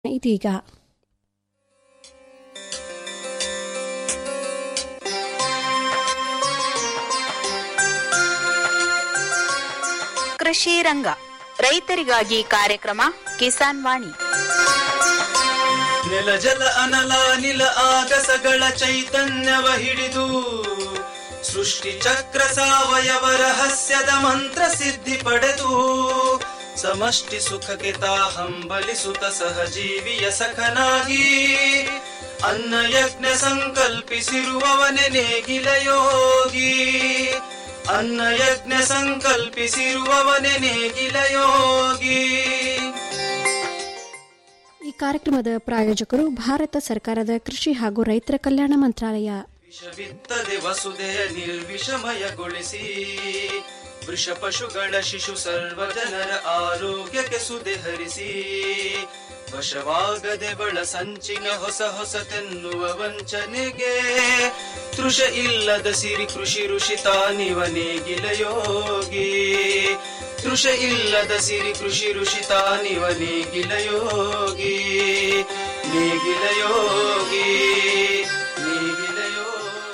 ಇದೀಗ ಕೃಷಿ ರಂಗ ರೈತರಿಗಾಗಿ ಕಾರ್ಯಕ್ರಮ ಕಿಸಾನ್ ವಾಣಿ ನೆಲ ಜಲ ಅನಲ ನಿಲ ಆಗಸಗಳ ಚೈತನ್ಯವ ಹಿಡಿದು ಸೃಷ್ಟಿ ಚಕ್ರ ಸಾವಯವ ರಹಸ್ಯದ ಮಂತ್ರ ಸಿದ್ಧಿ ಪಡೆದು ಸಮಷ್ಟಿ ಸುಖಕ್ಕೆ ತಾ ಹಂಬಲಿಸುತ್ತ ಸಹಜೀವಿಯ ಸಖನಾಗಿ ಅನ್ನ ಯಜ್ಞ ಸಂಕಲ್ಪಿಸಿರುವವನೆ ನೇಗಿಲ ಯೋಗಿ ಅನ್ನ ಯಜ್ಞ ಸಂಕಲ್ಪಿಸಿರುವವನೆ ನೇಗಿಲ ಯೋಗಿ ಈ ಕಾರ್ಯಕ್ರಮದ ಪ್ರಾಯೋಜಕರು ಭಾರತ ಸರ್ಕಾರದ ಕೃಷಿ ಹಾಗೂ ರೈತರ ಕಲ್ಯಾಣ ಮಂತ್ರಾಲಯ ವಿಷವಿತ್ತದೆ ವಸುದೆಯ ನಿರ್ವಿಷಮಯಗೊಳಿಸಿ ವೃಷ ಪಶುಗಳ ಶಿಶು ಸರ್ವ ಜನರ ಆರೋಗ್ಯಕ್ಕೆ ಸುದೆ ಹರಿಸಿ ವಶವಾಗದೆ ಬಳ ಸಂಚಿನ ಹೊಸ ಹೊಸತೆನ್ನುವ ವಂಚನೆಗೆ ತೃಷ ಇಲ್ಲದ ಸಿರಿ ಕೃಷಿ ಋಷಿ ತಾನಿವ ನೇಗಿಲ ಯೋಗಿ ತೃಷ ಇಲ್ಲದ ಸಿರಿ ಕೃಷಿ ಋಷಿ ತಾನಿವ ನೇಗಿಲ ಯೋಗಿ ನೇಗಿಲ ಯೋಗಿ ನೇಗಿಲ ಯೋಗಿ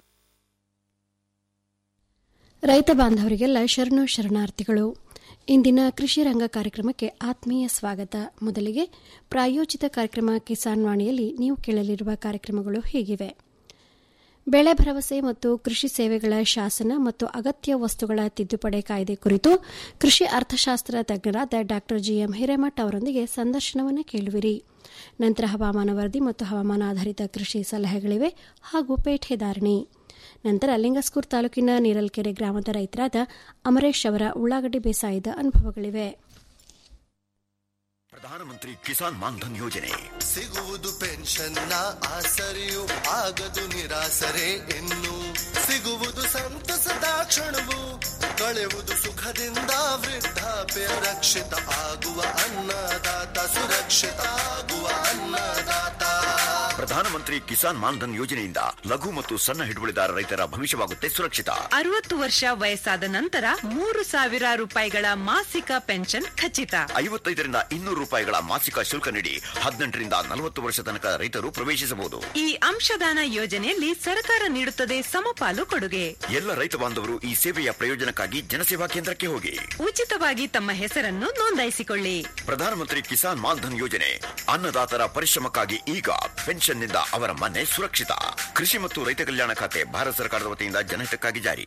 ರೈತ ಬಾಂಧವರಿಗೆಲ್ಲ ಶರಣು ಶರಣಾರ್ಥಿಗಳು ಇಂದಿನ ಕೃಷಿ ರಂಗ ಕಾರ್ಯಕ್ರಮಕ್ಕೆ ಆತ್ಮೀಯ ಸ್ವಾಗತ ಮೊದಲಿಗೆ ಪ್ರಾಯೋಜಿತ ಕಾರ್ಯಕ್ರಮ ಕಿಸಾನ್ ವಾಣಿಯಲ್ಲಿ ನೀವು ಕೇಳಲಿರುವ ಕಾರ್ಯಕ್ರಮಗಳು ಹೀಗಿವೆ ಬೆಳೆ ಭರವಸೆ ಮತ್ತು ಕೃಷಿ ಸೇವೆಗಳ ಶಾಸನ ಮತ್ತು ಅಗತ್ಯ ವಸ್ತುಗಳ ತಿದ್ದುಪಡಿ ಕಾಯ್ದೆ ಕುರಿತು ಕೃಷಿ ಅರ್ಥಶಾಸ್ತ್ರ ತಜ್ಞರಾದ ಡಾ ಜಿಎಂ ಹಿರೇಮಠ್ ಅವರೊಂದಿಗೆ ಸಂದರ್ಶನವನ್ನು ಕೇಳುವಿರಿ ನಂತರ ಹವಾಮಾನ ವರದಿ ಮತ್ತು ಹವಾಮಾನ ಆಧಾರಿತ ಕೃಷಿ ಸಲಹೆಗಳಿವೆ ಹಾಗೂ ಪೇಠೆ ಧಾರಣಿ ನಂತರ ಲಿಂಗಸ್ಕೂರ್ ತಾಲೂಕಿನ ನೀರಲ್ಕೆರೆ ಗ್ರಾಮದ ರೈತರಾದ ಅಮರೇಶ್ ಅವರ ಉಳ್ಳಾಗಡ್ಡಿ ಬೇಸಾಯದ ಅನುಭವಗಳಿವೆ ಪ್ರಧಾನಮಂತ್ರಿ ಕಿಸಾನ್ ಮಾನ್ಧನ್ ಯೋಜನೆ ಸಿಗುವುದು ಪೆನ್ಷನ್ನ ಆಸರೆಯು ಆಗದು ನಿರಾಸರೆ ಇನ್ನು ಸಿಗುವುದು ಸಂತಸದ ಕ್ಷಣವು ಕಳೆಯುವುದು ಸುಖದಿಂದ ವೃದ್ಧಾಪ್ಯ ರಕ್ಷಿತ ಆಗುವ ಅನ್ನದಾತ ಸುರಕ್ಷಿತ ಆಗುವ ಅನ್ನದಾತ ಪ್ರಧಾನಮಂತ್ರಿ ಕಿಸಾನ್ ಮಾನ್ಧನ್ ಯೋಜನೆಯಿಂದ ಲಘು ಮತ್ತು ಸಣ್ಣ ಹಿಡುವಳಿದಾರ ರೈತರ ಭವಿಷ್ಯವಾಗುತ್ತೆ ಸುರಕ್ಷಿತ ಅರವತ್ತು ವರ್ಷ ವಯಸ್ಸಾದ ನಂತರ ಮೂರು ಸಾವಿರ ರೂಪಾಯಿಗಳ ಮಾಸಿಕ ಪೆನ್ಷನ್ ಖಚಿತ ಐವತ್ತೈದರಿಂದ ಇನ್ನೂರು ರೂಪಾಯಿಗಳ ಮಾಸಿಕ ಶುಲ್ಕ ನೀಡಿ ಹದಿನೆಂಟರಿಂದ ನಲವತ್ತು ವರ್ಷ ತನಕ ರೈತರು ಪ್ರವೇಶಿಸಬಹುದು ಈ ಅಂಶದಾನ ಯೋಜನೆಯಲ್ಲಿ ಸರ್ಕಾರ ನೀಡುತ್ತದೆ ಸಮಪಾಲು ಕೊಡುಗೆ ಎಲ್ಲ ರೈತ ಬಾಂಧವರು ಈ ಸೇವೆಯ ಪ್ರಯೋಜನಕ್ಕಾಗಿ ಜನಸೇವಾ ಕೇಂದ್ರಕ್ಕೆ ಹೋಗಿ ಉಚಿತವಾಗಿ ತಮ್ಮ ಹೆಸರನ್ನು ನೋಂದಾಯಿಸಿಕೊಳ್ಳಿ ಪ್ರಧಾನಮಂತ್ರಿ ಕಿಸಾನ್ ಮಾನ್ಧನ್ ಯೋಜನೆ ಅನ್ನದಾತರ ಪರಿಶ್ರಮಕ್ಕಾಗಿ ಈಗ ಪೆನ್ಷನ್ನಿಂದ ಅವರ ಮನೆ ಸುರಕ್ಷಿತ ಕೃಷಿ ಮತ್ತು ರೈತ ಕಲ್ಯಾಣ ಖಾತೆ ಭಾರತ ಸರ್ಕಾರದ ವತಿಯಿಂದ ಜನಹಿತಕ್ಕಾಗಿ ಜಾರಿ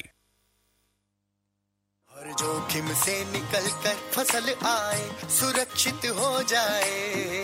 हर जोखिम से निकल कर फसल आए सुरक्षित हो जाए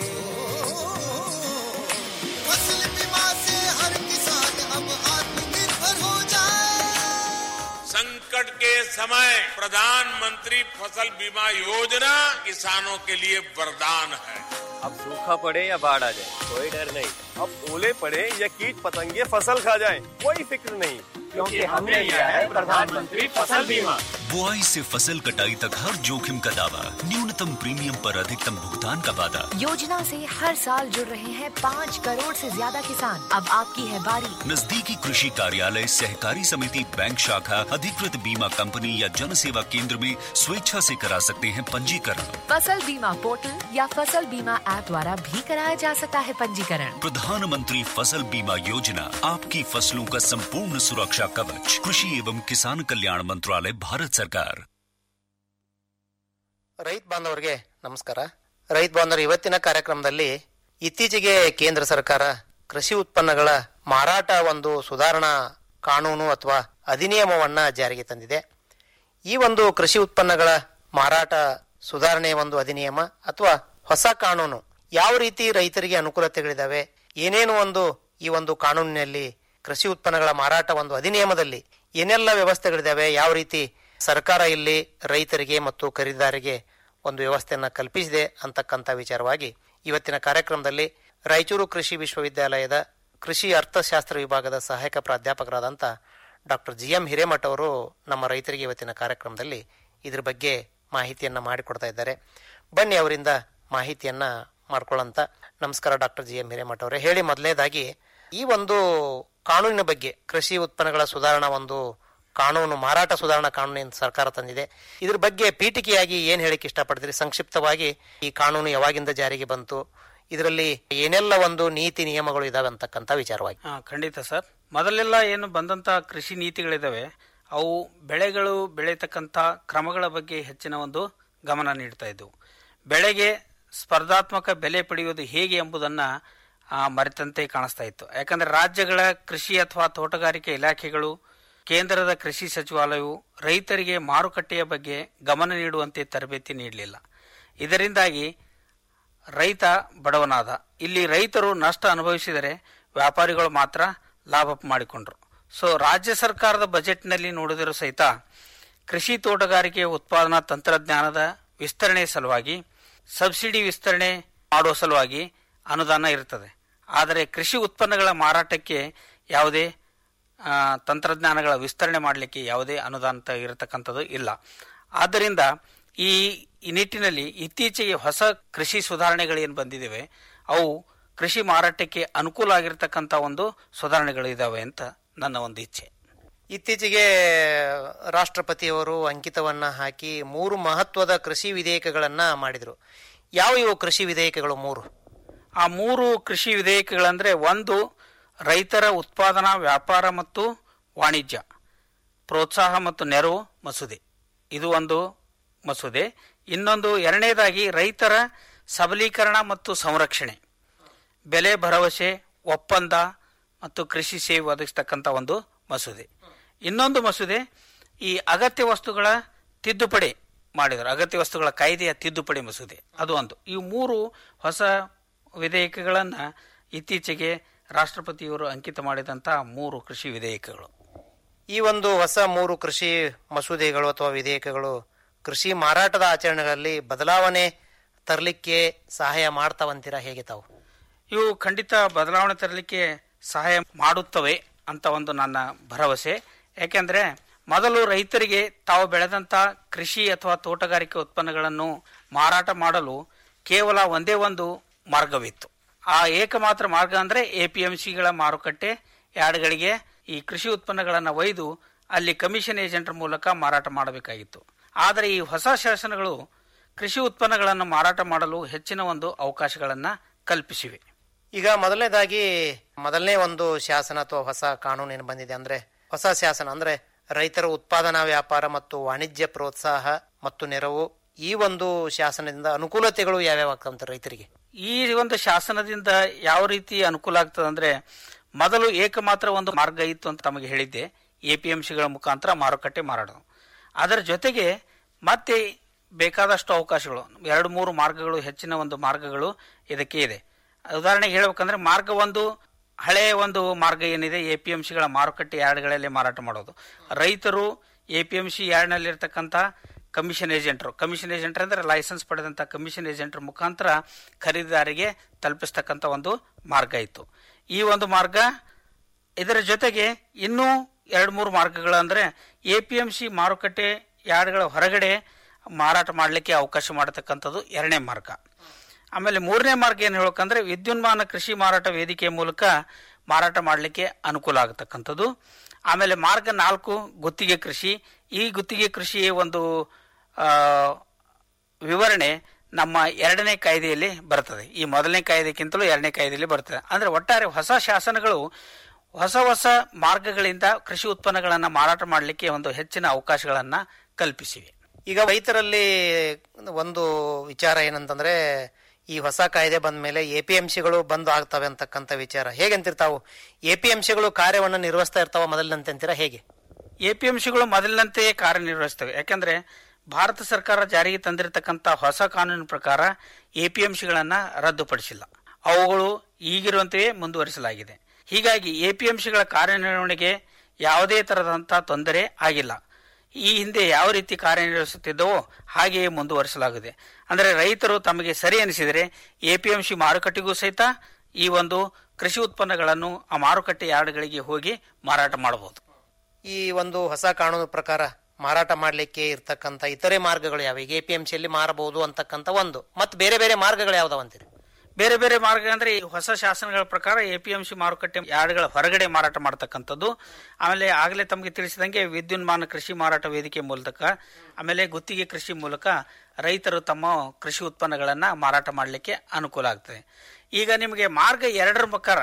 फसल बीमा से हर किसान अब आत्मनिर्भर हो जाए संकट के समय प्रधानमंत्री फसल बीमा योजना किसानों के लिए वरदान है अब सूखा पड़े या बाढ़ आ जाए कोई डर नहीं अब ओले पड़े या कीट पतंगे फसल खा जाए कोई फिक्र नहीं क्योंकि हमने लिया है प्रधानमंत्री फसल बीमा बुआई से फसल कटाई तक हर जोखिम का दावा न्यूनतम प्रीमियम पर अधिकतम भुगतान का वादा योजना से हर साल जुड़ रहे हैं पाँच करोड़ से ज्यादा किसान अब आपकी है बारी नजदीकी कृषि कार्यालय सहकारी समिति बैंक शाखा अधिकृत बीमा कंपनी या जन सेवा केंद्र में स्वेच्छा से करा सकते हैं पंजीकरण फसल बीमा पोर्टल या फसल बीमा ऐप द्वारा भी कराया जा सकता है पंजीकरण प्रधानमंत्री फसल बीमा योजना आपकी फसलों का संपूर्ण सुरक्षा कवच कृषि एवं किसान कल्याण मंत्रालय भारत सरकार ರೈತ ಬಾಂಧವರಿಗೆ ನಮಸ್ಕಾರ ರೈತ ಬಾಂಧವರು ಇವತ್ತಿನ ಕಾರ್ಯಕ್ರಮದಲ್ಲಿ ಇತ್ತೀಚೆಗೆ ಕೇಂದ್ರ ಸರ್ಕಾರ ಕೃಷಿ ಉತ್ಪನ್ನಗಳ ಮಾರಾಟ ಒಂದು ಸುಧಾರಣಾ ಕಾನೂನು ಅಥವಾ ಅಧಿನಿಯಮವನ್ನ ಜಾರಿಗೆ ತಂದಿದೆ ಈ ಒಂದು ಕೃಷಿ ಉತ್ಪನ್ನಗಳ ಮಾರಾಟ ಸುಧಾರಣೆ ಒಂದು ಅಧಿನಿಯಮ ಅಥವಾ ಹೊಸ ಕಾನೂನು ಯಾವ ರೀತಿ ರೈತರಿಗೆ ಅನುಕೂಲತೆಗಳಿದಾವೆ ಏನೇನು ಒಂದು ಈ ಒಂದು ಕಾನೂನಿನಲ್ಲಿ ಕೃಷಿ ಉತ್ಪನ್ನಗಳ ಮಾರಾಟ ಒಂದು ಅಧಿನಿಯಮದಲ್ಲಿ ಏನೆಲ್ಲ ವ್ಯವಸ್ಥೆಗಳಿದಾವೆ ಯಾವ ರೀತಿ ಸರ್ಕಾರ ಇಲ್ಲಿ ರೈತರಿಗೆ ಮತ್ತು ಖರೀದಿದಾರರಿಗೆ ಒಂದು ವ್ಯವಸ್ಥೆಯನ್ನು ಕಲ್ಪಿಸಿದೆ ಅಂತಕ್ಕಂಥ ವಿಚಾರವಾಗಿ ಇವತ್ತಿನ ಕಾರ್ಯಕ್ರಮದಲ್ಲಿ ರಾಯಚೂರು ಕೃಷಿ ವಿಶ್ವವಿದ್ಯಾಲಯದ ಕೃಷಿ ಅರ್ಥಶಾಸ್ತ್ರ ವಿಭಾಗದ ಸಹಾಯಕ ಪ್ರಾಧ್ಯಾಪಕರಾದಂಥ ಡಾಕ್ಟರ್ ಜಿ ಎಂ ಹಿರೇಮಠ್ ಅವರು ನಮ್ಮ ರೈತರಿಗೆ ಇವತ್ತಿನ ಕಾರ್ಯಕ್ರಮದಲ್ಲಿ ಇದ್ರ ಬಗ್ಗೆ ಮಾಹಿತಿಯನ್ನ ಮಾಡಿಕೊಡ್ತಾ ಇದ್ದಾರೆ ಬನ್ನಿ ಅವರಿಂದ ಮಾಹಿತಿಯನ್ನ ಮಾಡ್ಕೊಳ್ಳಂತ ನಮಸ್ಕಾರ ಡಾಕ್ಟರ್ ಜಿ ಎಂ ಹಿರೇಮಠ್ ಅವರೇ ಹೇಳಿ ಮೊದಲನೇದಾಗಿ ಈ ಒಂದು ಕಾನೂನಿನ ಬಗ್ಗೆ ಕೃಷಿ ಉತ್ಪನ್ನಗಳ ಸುಧಾರಣಾ ಒಂದು ಕಾನೂನು ಮಾರಾಟ ಸುಧಾರಣಾ ಕಾನೂನಿನ ಸರ್ಕಾರ ತಂದಿದೆ ಇದ್ರ ಬಗ್ಗೆ ಪೀಠಿಕೆಯಾಗಿ ಏನ್ ಹೇಳಿಕ್ ಇಷ್ಟಪಡ್ತೀರಿ ಸಂಕ್ಷಿಪ್ತವಾಗಿ ಈ ಕಾನೂನು ಯಾವಾಗಿಂದ ಜಾರಿಗೆ ಬಂತು ಇದರಲ್ಲಿ ಏನೆಲ್ಲ ಒಂದು ನೀತಿ ನಿಯಮಗಳು ಇದಾವೆ ಅಂತಕ್ಕಂಥ ವಿಚಾರವಾಗಿ ಹಾ ಖಂಡಿತ ಸರ್ ಮೊದಲೆಲ್ಲ ಏನು ಬಂದಂತ ಕೃಷಿ ನೀತಿಗಳಿದಾವೆ ಅವು ಬೆಳೆಗಳು ಬೆಳೆಯತಕ್ಕಂಥ ಕ್ರಮಗಳ ಬಗ್ಗೆ ಹೆಚ್ಚಿನ ಒಂದು ಗಮನ ನೀಡ್ತಾ ಇದ್ದವು ಬೆಳೆಗೆ ಸ್ಪರ್ಧಾತ್ಮಕ ಬೆಲೆ ಪಡೆಯುವುದು ಹೇಗೆ ಎಂಬುದನ್ನ ಆ, ಮರೆತಂತೆ ಕಾಣಿಸ್ತಾ ಇತ್ತು ಯಾಕಂದ್ರೆ ರಾಜ್ಯಗಳ ಕೃಷಿ ಅಥವಾ ತೋಟಗಾರಿಕೆ ಇಲಾಖೆಗಳು ಕೇಂದ್ರದ ಕೃಷಿ ಸಚಿವಾಲಯವು ರೈತರಿಗೆ ಮಾರುಕಟ್ಟೆಯ ಬಗ್ಗೆ ಗಮನ ನೀಡುವಂತೆ ತರಬೇತಿ ನೀಡಲಿಲ್ಲ ಇದರಿಂದಾಗಿ ರೈತ ಬಡವನಾದ ಇಲ್ಲಿ ರೈತರು ನಷ್ಟ ಅನುಭವಿಸಿದರೆ ವ್ಯಾಪಾರಿಗಳು ಮಾತ್ರ ಲಾಭ ಮಾಡಿಕೊಂಡ್ರು ಸೊ ರಾಜ್ಯ ಸರ್ಕಾರದ ಬಜೆಟ್ನಲ್ಲಿ ನೋಡಿದರೂ ಸಹಿತ ಕೃಷಿ ತೋಟಗಾರಿಕೆ ಉತ್ಪಾದನಾ ತಂತ್ರಜ್ಞಾನದ ವಿಸ್ತರಣೆ ಸಲುವಾಗಿ ಸಬ್ಸಿಡಿ ವಿಸ್ತರಣೆ ಮಾಡುವ ಸಲುವಾಗಿ ಅನುದಾನ ಇರುತ್ತದೆ ಆದರೆ ಕೃಷಿ ಉತ್ಪನ್ನಗಳ ಮಾರಾಟಕ್ಕೆ ಯಾವುದೇ ಆ, ತಂತ್ರಜ್ಞಾನಗಳ ವಿಸ್ತರಣೆ ಮಾಡಲಿಕ್ಕೆ ಯಾವುದೇ ಅನುದಾನ ಇರತಕ್ಕಂಥದ್ದು ಇಲ್ಲ ಆದ್ದರಿಂದ ಈ ಈ ನಿಟ್ಟಿನಲ್ಲಿ ಇತ್ತೀಚೆಗೆ ಹೊಸ ಕೃಷಿ ಸುಧಾರಣೆಗಳೇನು ಬಂದಿದ್ದಾವೆ ಅವು ಕೃಷಿ ಮಾರಾಟಕ್ಕೆ ಅನುಕೂಲ ಆಗಿರತಕ್ಕಂಥ ಒಂದು ಸುಧಾರಣೆಗಳು ಇದಾವೆ ಅಂತ ನನ್ನ ಒಂದು ಇಚ್ಛೆ ಇತ್ತೀಚೆಗೆ ರಾಷ್ಟ್ರಪತಿಯವರು ಅಂಕಿತವನ್ನ ಹಾಕಿ ಮೂರು ಮಹತ್ವದ ಕೃಷಿ ವಿಧೇಯಕಗಳನ್ನ ಮಾಡಿದ್ರು ಯಾವ ಇವು ಕೃಷಿ ವಿಧೇಯಕಗಳು ಮೂರು ಆ ಮೂರು ಕೃಷಿ ವಿಧೇಯಕಗಳಂದ್ರೆ ಒಂದು ರೈತರ ಉತ್ಪಾದನಾ ವ್ಯಾಪಾರ ಮತ್ತು ವಾಣಿಜ್ಯ ಪ್ರೋತ್ಸಾಹ ಮತ್ತು ನೆರವು ಮಸೂದೆ ಇದು ಒಂದು ಮಸೂದೆ ಇನ್ನೊಂದು ಎರಡನೇದಾಗಿ ರೈತರ ಸಬಲೀಕರಣ ಮತ್ತು ಸಂರಕ್ಷಣೆ ಬೆಲೆ ಭರವಸೆ ಒಪ್ಪಂದ ಮತ್ತು ಕೃಷಿ ಸೇವೆ ಒದಗಿಸ್ತಕ್ಕಂಥ ಒಂದು ಮಸೂದೆ ಇನ್ನೊಂದು ಮಸೂದೆ ಈ ಅಗತ್ಯ ವಸ್ತುಗಳ ತಿದ್ದುಪಡಿ ಮಾಡಿದರು ಅಗತ್ಯ ವಸ್ತುಗಳ ಕಾಯ್ದೆಯ ತಿದ್ದುಪಡಿ ಮಸೂದೆ ಅದು ಒಂದು ಈ ಮೂರು ಹೊಸ ವಿಧೇಯಕಗಳನ್ನು ಇತ್ತೀಚೆಗೆ ರಾಷ್ಟ್ರಪತಿಯವರು ಅಂಕಿತ ಮಾಡಿದಂಥ ಮೂರು ಕೃಷಿ ವಿಧೇಯಕಗಳು ಈ ಒಂದು ಹೊಸ ಮೂರು ಕೃಷಿ ಮಸೂದೆಗಳು ಅಥವಾ ವಿಧೇಯಕಗಳು ಕೃಷಿ ಮಾರಾಟದ ಆಚರಣೆಗಳಲ್ಲಿ ಬದಲಾವಣೆ ತರಲಿಕ್ಕೆ ಸಹಾಯ ಮಾಡ್ತಾವಂತೀರಾ ಹೇಗೆ ತಾವು ಇವು ಖಂಡಿತ ಬದಲಾವಣೆ ತರಲಿಕ್ಕೆ ಸಹಾಯ ಮಾಡುತ್ತವೆ ಅಂತ ಒಂದು ನನ್ನ ಭರವಸೆ ಯಾಕೆಂದ್ರೆ ಮೊದಲು ರೈತರಿಗೆ ತಾವು ಬೆಳೆದಂತ ಕೃಷಿ ಅಥವಾ ತೋಟಗಾರಿಕೆ ಉತ್ಪನ್ನಗಳನ್ನು ಮಾರಾಟ ಮಾಡಲು ಕೇವಲ ಒಂದೇ ಒಂದು ಮಾರ್ಗವಿತ್ತು ಆ ಏಕಮಾತ್ರ ಮಾರ್ಗ ಅಂದ್ರೆ ಎಪಿಎಂಸಿಗಳ ಮಾರುಕಟ್ಟೆ ಯಾರ್ಡ್ಗಳಿಗೆ ಈ ಕೃಷಿ ಉತ್ಪನ್ನಗಳನ್ನು ಒಯ್ದು ಅಲ್ಲಿ ಕಮಿಷನ್ ಏಜೆಂಟರ ಮೂಲಕ ಮಾರಾಟ ಮಾಡಬೇಕಾಗಿತ್ತು ಆದರೆ ಈ ಹೊಸ ಶಾಸನಗಳು ಕೃಷಿ ಉತ್ಪನ್ನಗಳನ್ನು ಮಾರಾಟ ಮಾಡಲು ಹೆಚ್ಚಿನ ಒಂದು ಅವಕಾಶಗಳನ್ನು ಕಲ್ಪಿಸಿವೆ ಈಗ ಮೊದಲನೇದಾಗಿ ಮೊದಲನೇ ಒಂದು ಶಾಸನ ಅಥವಾ ಹೊಸ ಕಾನೂನು ಏನು ಬಂದಿದೆ ಅಂದ್ರೆ ಹೊಸ ಶಾಸನ ಅಂದ್ರೆ ರೈತರ ಉತ್ಪಾದನಾ ವ್ಯಾಪಾರ ಮತ್ತು ವಾಣಿಜ್ಯ ಪ್ರೋತ್ಸಾಹ ಮತ್ತು ನೆರವು ಈ ಒಂದು ಶಾಸನದಿಂದ ಅನುಕೂಲತೆಗಳು ಯಾವ್ಯಾವ ಆಗ್ತವಂತ ರೈತರಿಗೆ ಈ ಒಂದು ಶಾಸನದಿಂದ ಯಾವ ರೀತಿ ಅನುಕೂಲ ಆಗ್ತದೆ ಅಂದ್ರೆ ಮೊದಲು ಏಕಮಾತ್ರ ಒಂದು ಮಾರ್ಗ ಇತ್ತು ಅಂತ ತಮಗೆ ಹೇಳಿದ್ದೆ ಎಪಿಎಂಸಿಗಳ ಮುಖಾಂತರ ಮಾರುಕಟ್ಟೆ ಮಾರಾಡೋದು ಅದರ ಜೊತೆಗೆ ಮತ್ತೆ ಬೇಕಾದಷ್ಟು ಅವಕಾಶಗಳು ಎರಡು ಮೂರು ಮಾರ್ಗಗಳು ಹೆಚ್ಚಿನ ಒಂದು ಮಾರ್ಗಗಳು ಇದಕ್ಕೆ ಇದೆ ಉದಾಹರಣೆಗೆ ಹೇಳ್ಬೇಕಂದ್ರೆ ಮಾರ್ಗ ಒಂದು ಹಳೆಯ ಒಂದು ಮಾರ್ಗ ಏನಿದೆ ಎ ಪಿ ಎಂ ಸಿಗಳ ಮಾರುಕಟ್ಟೆ ಯಾರ್ಡ್ಗಳಲ್ಲಿ ಮಾರಾಟ ಮಾಡೋದು ರೈತರು ಎ ಪಿ ಎಂ ಸಿ ಯಾರ್ಡ್ನಲ್ಲಿರ್ತಕ್ಕಂಥ ಕಮಿಷನ್ ಏಜೆಂಟರು ಕಮಿಷನ್ ಏಜೆಂಟರ್ ಅಂದ್ರೆ ಲೈಸೆನ್ಸ್ ಪಡೆದಂಥ ಕಮಿಷನ್ ಏಜೆಂಟರ್ ಮುಖಾಂತರ ಖರೀದಿದಾರಿಗೆ ತಲುಪಿಸ್ತಕ್ಕಂಥ ಒಂದು ಮಾರ್ಗ ಇತ್ತು ಈ ಒಂದು ಮಾರ್ಗ ಇದರ ಜೊತೆಗೆ ಇನ್ನೂ ಎರಡು ಮೂರು ಮಾರ್ಗಗಳು ಅಂದ್ರೆ ಎ ಪಿ ಎಂ ಸಿ ಮಾರುಕಟ್ಟೆ ಯಾರ್ಡ್ಗಳ ಹೊರಗಡೆ ಮಾರಾಟ ಮಾಡಲಿಕ್ಕೆ ಅವಕಾಶ ಮಾಡತಕ್ಕಂಥದ್ದು ಎರಡನೇ ಮಾರ್ಗ ಆಮೇಲೆ ಮೂರನೇ ಮಾರ್ಗ ಏನು ಹೇಳ್ಬೇಕಂದ್ರೆ ವಿದ್ಯುನ್ಮಾನ ಕೃಷಿ ಮಾರಾಟ ವೇದಿಕೆ ಮೂಲಕ ಮಾರಾಟ ಮಾಡಲಿಕ್ಕೆ ಅನುಕೂಲ ಆಗತಕ್ಕಂಥದ್ದು ಆಮೇಲೆ ಮಾರ್ಗ ನಾಲ್ಕು ಗುತ್ತಿಗೆ ಕೃಷಿ ಈ ಗುತ್ತಿಗೆ ಕೃಷಿ ಒಂದು ಆ, ವಿವರಣೆ ನಮ್ಮ ಎರಡನೇ ಕಾಯ್ದೆಯಲ್ಲಿ ಬರ್ತದೆ ಈ ಮೊದಲನೇ ಕಾಯ್ದೆಗಿಂತಲೂ ಎರಡನೇ ಕಾಯ್ದೆಯಲ್ಲಿ ಬರ್ತದೆ ಅಂದ್ರೆ ಒಟ್ಟಾರೆ ಹೊಸ ಶಾಸನಗಳು ಹೊಸ ಹೊಸ ಮಾರ್ಗಗಳಿಂದ ಕೃಷಿ ಉತ್ಪನ್ನಗಳನ್ನು ಮಾರಾಟ ಮಾಡಲಿಕ್ಕೆ ಒಂದು ಹೆಚ್ಚಿನ ಅವಕಾಶಗಳನ್ನು ಕಲ್ಪಿಸಿವೆ ಈಗ ರೈತರಲ್ಲಿ ಒಂದು ವಿಚಾರ ಏನಂತಂದ್ರೆ ಈ ಹೊಸ ಕಾಯ್ದೆ ಬಂದ ಮೇಲೆ ಎ ಪಿ ಎಂ ಸಿಗಳು ಬಂದು ಆಗ್ತವೆ ಅಂತಕ್ಕಂಥ ವಿಚಾರ ಹೇಗಂತಿರ್ತಾವು ಎ ಪಿ ಎಂ ಸಿಗಳು ಕಾರ್ಯವನ್ನು ನಿರ್ವಹಿಸ್ತಾ ಇರ್ತಾವ ಮೊದಲಿನಂತೆ ಅಂತೀರಾ ಹೇಗೆ ಎಪಿಎಂಸಿಗಳು ಮೊದಲಿನಂತೆಯೇ ಕಾರ್ಯನಿರ್ವಹಿಸ್ತವೆ ಯಾಕಂದ್ರೆ ಭಾರತ ಸರ್ಕಾರ ಜಾರಿಗೆ ತಂದಿರತಕ್ಕಂಥ ಹೊಸ ಕಾನೂನಿನ ಪ್ರಕಾರ ಎಪಿಎಂಸಿಗಳನ್ನ ರದ್ದುಪಡಿಸಿಲ್ಲ ಅವುಗಳು ಈಗಿರುವಂತೆಯೇ ಮುಂದುವರಿಸಲಾಗಿದೆ ಹೀಗಾಗಿ ಎಪಿಎಂಸಿಗಳ ಕಾರ್ಯನಿರ್ವಹಣೆಗೆ ಯಾವುದೇ ತರದಂತಹ ತೊಂದರೆ ಆಗಿಲ್ಲ ಈ ಹಿಂದೆ ಯಾವ ರೀತಿ ಕಾರ್ಯನಿರ್ವಹಿಸುತ್ತಿದ್ದವೋ ಹಾಗೆಯೇ ಮುಂದುವರಿಸಲಾಗಿದೆ ಅಂದರೆ ರೈತರು ತಮಗೆ ಸರಿ ಅನಿಸಿದರೆ ಎಪಿಎಂಸಿ ಮಾರುಕಟ್ಟೆಗೂ ಸಹಿತ ಈ ಒಂದು ಕೃಷಿ ಉತ್ಪನ್ನಗಳನ್ನು ಆ ಮಾರುಕಟ್ಟೆ ಯಾರ್ಡ್ಗಳಿಗೆ ಹೋಗಿ ಮಾರಾಟ ಮಾಡಬಹುದು ಈ ಒಂದು ಹೊಸ ಕಾನೂನು ಪ್ರಕಾರ ಮಾರಾಟ ಮಾಡಲಿಕ್ಕೆ ಇರ್ತಕ್ಕಂಥ ಇತರೆ ಮಾರ್ಗಗಳು ಯಾವ ಈಗ ಎ ಪಿ ಎಂ ಸಿಯಲ್ಲಿ ಮಾರಬಹುದು ಅಂತಕ್ಕಂಥ ಒಂದು ಮತ್ತು ಬೇರೆ ಬೇರೆ ಮಾರ್ಗಗಳು ಯಾವ್ದಾವ ಅಂತೀರಿ ಬೇರೆ ಬೇರೆ ಮಾರ್ಗ ಅಂದ್ರೆ ಈ ಹೊಸ ಶಾಸನಗಳ ಪ್ರಕಾರ ಎಪಿಎಂಸಿ ಮಾರುಕಟ್ಟೆ ಯಾರ್ಡ್ಗಳ ಹೊರಗಡೆ ಮಾರಾಟ ಮಾಡ್ತಕ್ಕಂಥದ್ದು ಆಮೇಲೆ ಆಗಲೇ ತಮಗೆ ತಿಳಿಸಿದಂಗೆ ವಿದ್ಯುನ್ಮಾನ ಕೃಷಿ ಮಾರಾಟ ವೇದಿಕೆ ಮೂಲಕ ಆಮೇಲೆ ಗುತ್ತಿಗೆ ಕೃಷಿ ಮೂಲಕ ರೈತರು ತಮ್ಮ ಕೃಷಿ ಉತ್ಪನ್ನಗಳನ್ನ ಮಾರಾಟ ಮಾಡಲಿಕ್ಕೆ ಅನುಕೂಲ ಆಗ್ತದೆ ಈಗ ನಿಮಗೆ ಮಾರ್ಗ ಎರಡರ ಪ್ರಕಾರ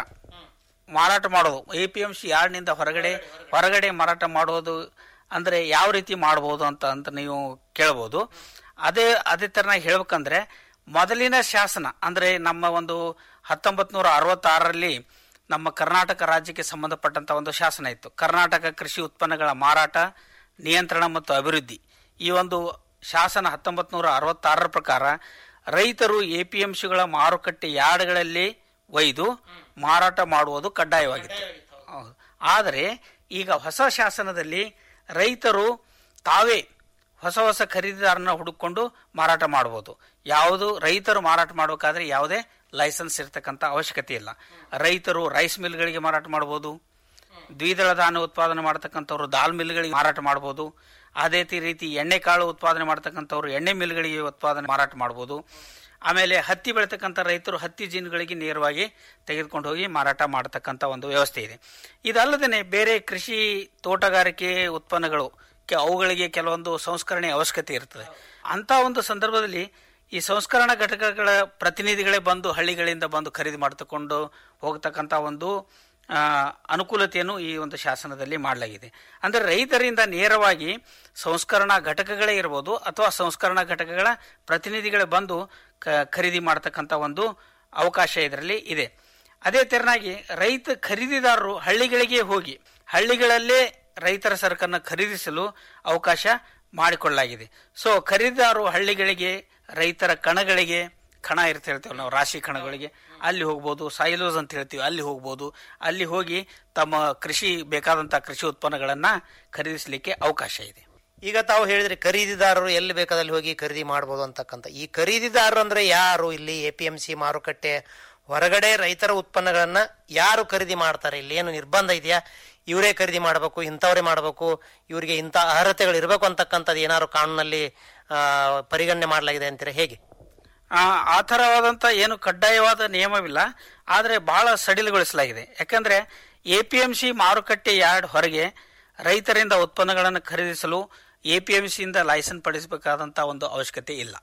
ಮಾರಾಟ ಮಾಡೋದು ಎ ಪಿ ಎಂ ಸಿ ಯಾರ್ಡ್ನಿಂದ ಹೊರಗಡೆ ಹೊರಗಡೆ ಮಾರಾಟ ಮಾಡೋದು ಅಂದ್ರೆ ಯಾವ ರೀತಿ ಮಾಡಬಹುದು ಅಂತ ಅಂತ ನೀವು ಕೇಳಬಹುದು ಅದೇ ಅದೇ ತರನಾಗಿ ಹೇಳ್ಬೇಕಂದ್ರೆ ಮೊದಲಿನ ಶಾಸನ ಅಂದ್ರೆ ನಮ್ಮ ಒಂದು ಹತ್ತೊಂಬತ್ ನೂರ ಅರವತ್ತಾರರಲ್ಲಿ ನಮ್ಮ ಕರ್ನಾಟಕ ರಾಜ್ಯಕ್ಕೆ ಸಂಬಂಧಪಟ್ಟಂತ ಒಂದು ಶಾಸನ ಇತ್ತು ಕರ್ನಾಟಕ ಕೃಷಿ ಉತ್ಪನ್ನಗಳ ಮಾರಾಟ ನಿಯಂತ್ರಣ ಮತ್ತು ಅಭಿವೃದ್ಧಿ ಈ ಒಂದು ಶಾಸನ ಹತ್ತೊಂಬತ್ ನೂರ ಅರವತ್ತಾರರ ಪ್ರಕಾರ ರೈತರು ಎಪಿಎಂಸಿಗಳ ಮಾರುಕಟ್ಟೆ ಯಾರ್ಡ್ಗಳಲ್ಲಿ ಒಯ್ದು ಮಾರಾಟ ಮಾಡುವುದು ಕಡ್ಡಾಯವಾಗಿತ್ತು ಹೌದು. ಆದರೆ ಈಗ ಹೊಸ ಶಾಸನದಲ್ಲಿ ರೈತರು ತಾವೇ ಹೊಸ ಹೊಸ ಖರೀದಿದಾರನ ಹುಡುಕೊಂಡು ಮಾರಾಟ ಮಾಡಬಹುದು ಯಾವುದು ರೈತರು ಮಾರಾಟ ಮಾಡಬೇಕಾದ್ರೆ ಯಾವುದೇ ಲೈಸೆನ್ಸ್ ಇರತಕ್ಕಂತ ಅವಶ್ಯಕತೆ ಇಲ್ಲ ರೈತರು ರೈಸ್ ಮಿಲ್ಗಳಿಗೆ ಮಾರಾಟ ಮಾಡಬಹುದು ದ್ವಿದಳ ಧಾನ್ಯ ಉತ್ಪಾದನೆ ಮಾಡತಕ್ಕಂಥವ್ರು ದಾಲ್ ಮಿಲ್ಗಳಿಗೆ ಮಾರಾಟ ಮಾಡಬಹುದು ಅದೇ ತಿ- ರೀತಿ ಎಣ್ಣೆ ಕಾಳು ಉತ್ಪಾದನೆ ಮಾಡತಕ್ಕಂಥವ್ರು ಎಣ್ಣೆ ಮಿಲ್ಗಳಿಗೆ ಉತ್ಪಾದನೆ ಮಾರಾಟ ಮಾಡಬಹುದು ಆಮೇಲೆ ಹತ್ತಿ ಬೆಳತಕ್ಕಂಥ ರೈತರು ಹತ್ತಿ ಜೀನ್ಗಳಿಗೆ ನೇರವಾಗಿ ತೆಗೆದುಕೊಂಡು ಹೋಗಿ ಮಾರಾಟ ಮಾಡತಕ್ಕಂಥ ಒಂದು ವ್ಯವಸ್ಥೆ ಇದೆ ಇದಲ್ಲದೆ ಬೇರೆ ಕೃಷಿ ತೋಟಗಾರಿಕೆ ಉತ್ಪನ್ನಗಳು ಕೆ- ಅವುಗಳಿಗೆ ಕೆಲವೊಂದು ಸಂಸ್ಕರಣೆ ಅವಶ್ಯಕತೆ ಇರ್ತದೆ ಅಂತ ಒಂದು ಸಂದರ್ಭದಲ್ಲಿ ಈ ಸಂಸ್ಕರಣಾ ಘಟಕಗಳ ಪ್ರತಿನಿಧಿಗಳೇ ಬಂದು ಹಳ್ಳಿಗಳಿಂದ ಬಂದು ಖರೀದಿ ಮಾಡಿಕೊಂಡು ಹೋಗ್ತಕ್ಕಂಥ ಒಂದು ಆ, ಅನುಕೂಲತೆಯನ್ನು ಈ ಒಂದು ಶಾಸನದಲ್ಲಿ ಮಾಡಲಾಗಿದೆ ಅಂದರೆ ರೈತರಿಂದ ನೇರವಾಗಿ ಸಂಸ್ಕರಣಾ ಘಟಕಗಳೇ ಇರ್ಬೋದು ಅಥವಾ ಸಂಸ್ಕರಣಾ ಘಟಕಗಳ ಪ್ರತಿನಿಧಿಗಳೇ ಬಂದು ಕ- ಖರೀದಿ ಮಾಡತಕ್ಕಂಥ ಒಂದು ಅವಕಾಶ ಇದರಲ್ಲಿ ಇದೆ ಅದೇ ತೆರನಾಗಿ ರೈತ ಖರೀದಿದಾರರು ಹಳ್ಳಿಗಳಿಗೆ ಹೋಗಿ ಹಳ್ಳಿಗಳಲ್ಲೇ ರೈತರ ಸರಕನ್ನು ಖರೀದಿಸಲು ಅವಕಾಶ ಮಾಡಿಕೊಳ್ಳಲಾಗಿದೆ ಸೊ ಖರೀದಿದಾರರು ಹಳ್ಳಿಗಳಿಗೆ ರೈತರ ಕಣಗಳಿಗೆ ಕಣ ಇರ್ತ ಹೇಳ್ತೇವೆ ನಾವು ರಾಶಿ ಕಣಗಳಿಗೆ ಅಲ್ಲಿ ಹೋಗ್ಬೋದು ಸೈಲೋಸ್ ಅಂತ ಹೇಳ್ತೀವಿ ಅಲ್ಲಿ ಹೋಗ್ಬೋದು ಅಲ್ಲಿ ಹೋಗಿ ತಮ್ಮ ಕೃಷಿ ಬೇಕಾದಂತಹ ಕೃಷಿ ಉತ್ಪನ್ನಗಳನ್ನ ಖರೀದಿಸಲಿಕ್ಕೆ ಅವಕಾಶ ಇದೆ ಈಗ ತಾವು ಹೇಳಿದ್ರಿ ಖರೀದಿದಾರರು ಎಲ್ಲಿ ಬೇಕಾದಲ್ಲಿ ಹೋಗಿ ಖರೀದಿ ಮಾಡಬಹುದು ಅಂತಕ್ಕಂಥ ಈ ಖರೀದಿದಾರರು ಅಂದ್ರೆ ಯಾರು ಇಲ್ಲಿ ಎ ಪಿ ಎಂ ಸಿ ಮಾರುಕಟ್ಟೆ ಹೊರಗಡೆ ರೈತರ ಉತ್ಪನ್ನಗಳನ್ನ ಯಾರು ಖರೀದಿ ಮಾಡ್ತಾರೆ ಇಲ್ಲಿ ಏನು ನಿರ್ಬಂಧ ಇದೆಯಾ ಇವರೇ ಖರೀದಿ ಮಾಡಬೇಕು ಇಂಥವರೇ ಮಾಡಬೇಕು ಇವರಿಗೆ ಇಂಥ ಅರ್ಹತೆಗಳು ಇರಬೇಕು ಅಂತಕ್ಕಂಥದ್ದು ಏನಾದ್ರು ಕಾನೂನಲ್ಲಿ ಆ, ಪರಿಗಣನೆ ಮಾಡಲಾಗಿದೆ ಅಂತೀರಾ ಹೇಗೆ ಆ, ಆ ಥರವಾದಂಥ ಏನು ಕಡ್ಡಾಯವಾದ ನಿಯಮವಿಲ್ಲ ಆದರೆ ಬಹಳ ಸಡಿಲಗೊಳಿಸಲಾಗಿದೆ ಯಾಕಂದ್ರೆ ಎ ಪಿ ಎಂ ಸಿ ಮಾರುಕಟ್ಟೆ ಯಾರ್ಡ್ ಹೊರಗೆ ರೈತರಿಂದ ಉತ್ಪನ್ನಗಳನ್ನು ಖರೀದಿಸಲು ಎ ಪಿ ಎಂ ಸಿಯಿಂದ ಲೈಸೆನ್ಸ್ ಪಡಿಸಬೇಕಾದಂಥ ಒಂದು ಅವಶ್ಯಕತೆ ಇಲ್ಲ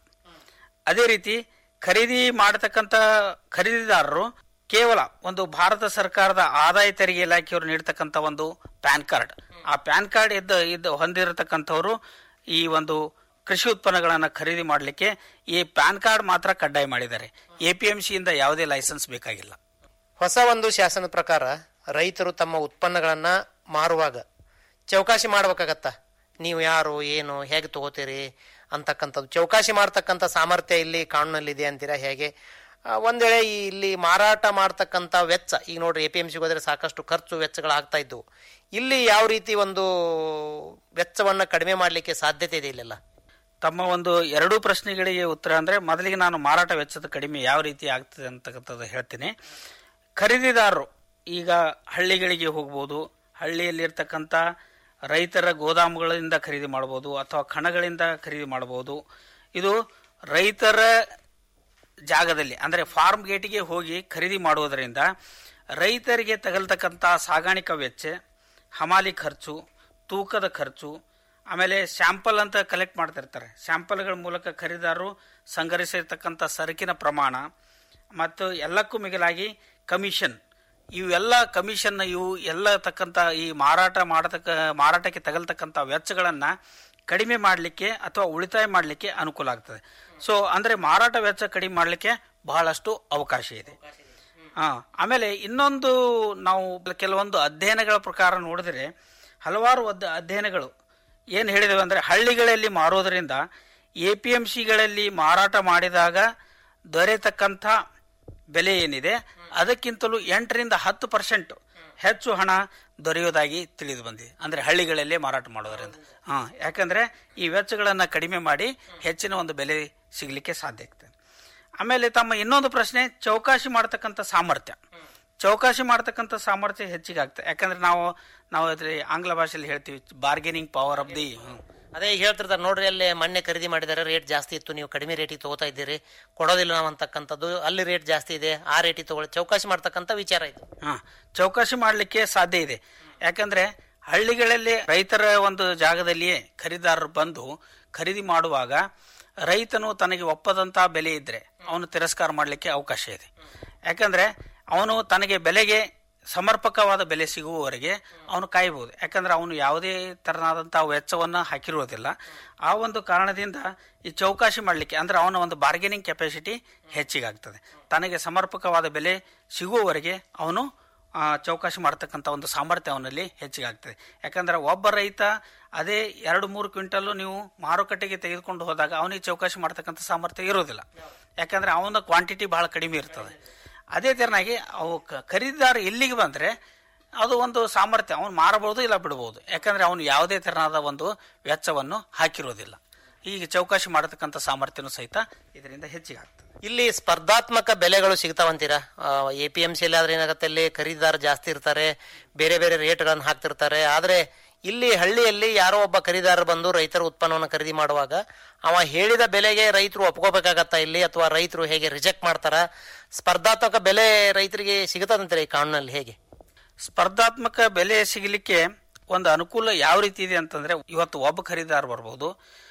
ಅದೇ ರೀತಿ ಖರೀದಿ ಮಾಡತಕ್ಕಂಥ ಖರೀದಿದಾರರು ಕೇವಲ ಒಂದು ಭಾರತ ಸರ್ಕಾರದ ಆದಾಯ ತೆರಿಗೆ ಇಲಾಖೆಯವರು ನೀಡತಕ್ಕಂಥ ಒಂದು ಪ್ಯಾನ್ ಕಾರ್ಡ್ ಆ ಪ್ಯಾನ್ ಕಾರ್ಡ್ ಇದ್ದ ಇದ್ದ ಹೊಂದಿರತಕ್ಕಂಥವರು ಈ ಒಂದು ಕೃಷಿ ಉತ್ಪನ್ನಗಳನ್ನು ಖರೀದಿ ಮಾಡಲಿಕ್ಕೆ ಈ ಪ್ಯಾನ್ ಕಾರ್ಡ್ ಮಾತ್ರ ಕಡ್ಡಾಯ ಮಾಡಿದ್ದಾರೆ ಎಪಿಎಂಸಿಯಿಂದ ಯಾವುದೇ ಲೈಸೆನ್ಸ್ ಬೇಕಾಗಿಲ್ಲ ಹೊಸ ಒಂದು ಶಾಸನದ ಪ್ರಕಾರ ರೈತರು ತಮ್ಮ ಉತ್ಪನ್ನಗಳನ್ನ ಮಾರುವಾಗ ಚೌಕಾಶಿ ಮಾಡ್ಬೇಕಾಗತ್ತ ನೀವು ಯಾರು ಏನು ಹೇಗೆ ತಗೋತೀರಿ ಅಂತಕ್ಕಂಥದ್ದು ಚೌಕಾಶಿ ಮಾಡ್ತಕ್ಕಂಥ ಸಾಮರ್ಥ್ಯ ಇಲ್ಲಿ ಕಾನೂನಲ್ಲಿ ಅಂತೀರಾ ಹೇಗೆ ಆ, ಒಂದ್ ವೇಳೆ ಈ ಇಲ್ಲಿ ಮಾರಾಟ ಮಾಡ್ತಕ್ಕಂಥ ವೆಚ್ಚ ಈಗ ನೋಡ್ರಿ ಎ ಪಿ ಎಂ ಸಿಗೆ ಹೋದ್ರೆ ಸಾಕಷ್ಟು ಖರ್ಚು ವೆಚ್ಚಗಳು ಆಗ್ತಾ ಇದ್ವು ಇಲ್ಲಿ ಯಾವ ರೀತಿ ಒಂದು ವೆಚ್ಚವನ್ನ ಕಡಿಮೆ ಮಾಡಲಿಕ್ಕೆ ಸಾಧ್ಯತೆ ಇದೆ ಇಲ್ಲೆಲ್ಲ ತಮ್ಮ ಒಂದು ಎರಡೂ ಪ್ರಶ್ನೆಗಳಿಗೆ ಉತ್ತರ ಅಂದ್ರೆ ಮೊದಲಿಗೆ ನಾನು ಮಾರಾಟ ವೆಚ್ಚದ ಕಡಿಮೆ ಯಾವ ರೀತಿ ಆಗ್ತದೆ ಅಂತಕ್ಕಂಥದ್ದು ಹೇಳ್ತೀನಿ ಖರೀದಿದಾರರು ಈಗ ಹಳ್ಳಿಗಳಿಗೆ ಹೋಗ್ಬೋದು ಹಳ್ಳಿಯಲ್ಲಿರ್ತಕ್ಕಂಥ ರೈತರ ಗೋದಾಮುಗಳಿಂದ ಖರೀದಿ ಮಾಡಬಹುದು ಅಥವಾ ಕಣಗಳಿಂದ ಖರೀದಿ ಮಾಡಬಹುದು ಇದು ರೈತರ ಜಾಗದಲ್ಲಿ ಅಂದ್ರೆ ಫಾರ್ಮ್ ಗೇಟಿಗೆ ಹೋಗಿ ಖರೀದಿ ಮಾಡುವುದರಿಂದ ರೈತರಿಗೆ ತಗಲ್ತಕ್ಕಂಥ ಸಾಗಾಣಿಕಾ ವೆಚ್ಚ ಹಮಾಲಿ ಖರ್ಚು ತೂಕದ ಖರ್ಚು ಆಮೇಲೆ ಸ್ಯಾಂಪಲ್ ಅಂತ ಕಲೆಕ್ಟ್ ಮಾಡ್ತಿರ್ತಾರೆ ಸ್ಯಾಂಪಲ್ಗಳ ಮೂಲಕ ಖರೀದಾರರು ಸಂಗ್ರಹಿಸಿರ್ತಕ್ಕಂಥ ಸರಕಿನ ಪ್ರಮಾಣ ಮತ್ತು ಎಲ್ಲಕ್ಕೂ ಮಿಗಿಲಾಗಿ ಕಮಿಷನ್ ಇವೆಲ್ಲ ಕಮಿಷನ್ ಇವು ಎಲ್ಲ ತಕ್ಕಂಥ ಈ ಮಾರಾಟ ಮಾಡತಕ್ಕ ಮಾರಾಟಕ್ಕೆ ತಗಲ್ತಕ್ಕಂಥ ವೆಚ್ಚಗಳನ್ನ ಕಡಿಮೆ ಮಾಡಲಿಕ್ಕೆ ಅಥವಾ ಉಳಿತಾಯ ಮಾಡಲಿಕ್ಕೆ ಅನುಕೂಲ ಆಗ್ತದೆ ಸೊ ಅಂದ್ರೆ ಮಾರಾಟ ವೆಚ್ಚ ಕಡಿಮೆ ಮಾಡಲಿಕ್ಕೆ ಬಹಳಷ್ಟು ಅವಕಾಶ ಇದೆ ಹಾ ಆಮೇಲೆ ಇನ್ನೊಂದು ನಾವು ಕೆಲವೊಂದು ಅಧ್ಯಯನಗಳ ಪ್ರಕಾರ ನೋಡಿದ್ರೆ ಹಲವಾರು ಅದ್- ಅಧ್ಯಯನಗಳು ಏನು ಹೇಳಿದವೆ ಅಂದ್ರೆ ಹಳ್ಳಿಗಳಲ್ಲಿ ಮಾರೋದರಿಂದ ಎ ಪಿ ಎಂ ಸಿಗಳಲ್ಲಿ ಮಾರಾಟ ಮಾಡಿದಾಗ ದೊರೆತಕ್ಕಂಥ ಬೆಲೆ ಏನಿದೆ ಅದಕ್ಕಿಂತಲೂ ಎಂಟರಿಂದ ಹತ್ತು ಪರ್ಸೆಂಟ್ ಹೆಚ್ಚು ಹಣ ದೊರೆಯುವುದಾಗಿ ತಿಳಿದು ಬಂದಿದೆ ಅಂದ್ರೆ ಹಳ್ಳಿಗಳಲ್ಲೇ ಮಾರಾಟ ಮಾಡೋದರಿಂದ ಹಾ ಯಾಕಂದ್ರೆ ಈ ವೆಚ್ಚಗಳನ್ನ ಕಡಿಮೆ ಮಾಡಿ ಹೆಚ್ಚಿನ ಒಂದು ಬೆಲೆ ಸಿಗಲಿಕ್ಕೆ ಸಾಧ್ಯ ಆಗ್ತದೆ ಆಮೇಲೆ ತಮ್ಮ ಇನ್ನೊಂದು ಪ್ರಶ್ನೆ ಚೌಕಾಶಿ ಮಾಡತಕ್ಕಂಥ ಸಾಮರ್ಥ್ಯ ಚೌಕಾಶಿ ಮಾಡತಕ್ಕಂಥ ಸಾಮರ್ಥ್ಯ ಹೆಚ್ಚಿಗೆ ಆಗ್ತದೆ ಯಾಕಂದ್ರೆ ನಾವು ನಾವು ಅದ್ರ ಆಂಗ್ಲ ಭಾಷೆಯಲ್ಲಿ ಹೇಳ್ತೀವಿ ಬಾರ್ಗೇನಿಂಗ್ ಪವರ್ ಆಫ್ ದಿ ಅದೇ ಈಗ ಹೇಳ್ತಿರ್ತಾರೆ ನೋಡ್ರಿ ಅಲ್ಲಿ ಮೊನ್ನೆ ಖರೀದಿ ಮಾಡಿದ್ದಾರೆ ರೇಟ್ ಜಾಸ್ತಿ ಇತ್ತು ನೀವು ಕಡಿಮೆ ರೇಟಿಗೆ ತಗೋತಾ ಇದ್ದೀರಿ ಕೊಡೋದಿಲ್ಲ ನಾವು ಅಂತಕ್ಕಂಥದ್ದು ಅಲ್ಲಿ ರೇಟ್ ಜಾಸ್ತಿ ಇದೆ ಆ ರೇಟಿಗೆ ತಗೊಳ್ಳಿ ಚೌಕಾಸಿ ಮಾಡ್ತಕ್ಕಂಥ ವಿಚಾರ ಇದು ಹಾ ಚೌಕಾಸಿ ಮಾಡಲಿಕ್ಕೆ ಸಾಧ್ಯ ಇದೆ ಯಾಕಂದ್ರೆ ಹಳ್ಳಿಗಳಲ್ಲಿ ರೈತರ ಒಂದು ಜಾಗದಲ್ಲಿಯೇ ಖರೀದಾರರು ಬಂದು ಖರೀದಿ ಮಾಡುವಾಗ ರೈತನು ತನಗೆ ಒಪ್ಪದಂತ ಬೆಲೆ ಇದ್ರೆ ಅವನು ತಿರಸ್ಕಾರ ಮಾಡಲಿಕ್ಕೆ ಅವಕಾಶ ಇದೆ ಯಾಕಂದ್ರೆ ಅವನು ತನಗೆ ಬೆಲೆಗೆ ಸಮರ್ಪಕವಾದ ಬೆಲೆ ಸಿಗುವವರೆಗೆ ಅವನು ಕಾಯಬಹುದು ಯಾಕಂದ್ರೆ ಅವನು ಯಾವುದೇ ತರನಾದಂತಹ ವೆಚ್ಚವನ್ನ ಹಾಕಿರುವುದಿಲ್ಲ ಆ ಒಂದು ಕಾರಣದಿಂದ ಈ ಚೌಕಾಶಿ ಮಾಡಲಿಕ್ಕೆ ಅಂದ್ರೆ ಅವನ ಒಂದು ಬಾರ್ಗೇನಿಂಗ್ ಕೆಪಾಸಿಟಿ ಹೆಚ್ಚಿಗಾಗ್ತದೆ ತನಗೆ ಸಮರ್ಪಕವಾದ ಬೆಲೆ ಸಿಗುವವರೆಗೆ ಅವನು ಆ, ಚೌಕಾಶಿ ಮಾಡ್ತಕ್ಕಂಥ ಒಂದು ಸಾಮರ್ಥ್ಯ ಅವನಲ್ಲಿ ಹೆಚ್ಚಿಗಾಗ್ತದೆ ಯಾಕಂದ್ರೆ ಒಬ್ಬ ರೈತ ಅದೇ ಎರಡು ಮೂರು ಕ್ವಿಂಟಲ್ ನೀವು ಮಾರುಕಟ್ಟೆಗೆ ತೆಗೆದುಕೊಂಡು ಹೋದಾಗ ಅವನಿಗೆ ಚೌಕಾಶಿ ಮಾಡ್ತಕ್ಕಂಥ ಸಾಮರ್ಥ್ಯ ಇರೋದಿಲ್ಲ ಯಾಕಂದ್ರೆ ಅವನ ಕ್ವಾಂಟಿಟಿ ಬಹಳ ಕಡಿಮೆ ಇರ್ತದೆ ಅದೇ ತೆರನಾಗಿ ಅವು ಕ- ಖರೀದಿದಾರ ಎಲ್ಲಿಗೆ ಬಂದ್ರೆ ಅದು ಒಂದು ಸಾಮರ್ಥ್ಯ ಅವನು ಮಾರಬಹುದು ಇಲ್ಲ ಬಿಡಬಹುದು ಯಾಕಂದ್ರೆ ಅವನು ಯಾವುದೇ ತೆರನಾದ ಒಂದು ವೆಚ್ಚವನ್ನು ಹಾಕಿರೋದಿಲ್ಲ ಈಗ ಚೌಕಾಶಿ ಮಾಡತಕ್ಕಂಥ ಸಾಮರ್ಥ್ಯನೂ ಸಹಿತ ಇದರಿಂದ ಹೆಚ್ಚಿಗಾಗ್ತದೆ ಇಲ್ಲಿ ಸ್ಪರ್ಧಾತ್ಮಕ ಬೆಲೆಗಳು ಸಿಗ್ತಾವಂತೀರಾ ಎ ಪಿ ಎಂ ಸಿ ಆದ್ರೆ ಏನಾಗುತ್ತೆ ಅಲ್ಲಿ ಖರೀದಿದಾರ ಜಾಸ್ತಿ ಇರ್ತಾರೆ ಬೇರೆ ಬೇರೆ ರೇಟ್ಗಳನ್ನು ಹಾಕ್ತಿರ್ತಾರೆ ಆದ್ರೆ ಇಲ್ಲಿ ಹಳ್ಳಿಯಲ್ಲಿ ಯಾರೋ ಒಬ್ಬ ಖರೀದಾರ ಬಂದು ರೈತರ ಉತ್ಪನ್ನವನ್ನು ಖರೀದಿ ಮಾಡುವಾಗ ಅವ ಹೇಳಿದ ಬೆಲೆಗೆ ರೈತರು ಒಪ್ಕೋಬೇಕಾಗತ್ತಾ ಇಲ್ಲಿ ಅಥವಾ ರೈತರು ಹೇಗೆ ರಿಜೆಕ್ಟ್ ಮಾಡ್ತಾರ ಸ್ಪರ್ಧಾತ್ಮಕ ಬೆಲೆ ರೈತರಿಗೆ ಸಿಗುತ್ತದಂತೀರಾ ಈ ಕಾನೂನಲ್ಲಿ ಹೇಗೆ ಸ್ಪರ್ಧಾತ್ಮಕ ಬೆಲೆ ಸಿಗಲಿಕ್ಕೆ ಒಂದು ಅನುಕೂಲ ಯಾವ ರೀತಿ ಇದೆ ಅಂತಂದ್ರೆ ಇವತ್ತು ಒಬ್ಬ ಖರೀದಾರ ಬರ್ಬೋದು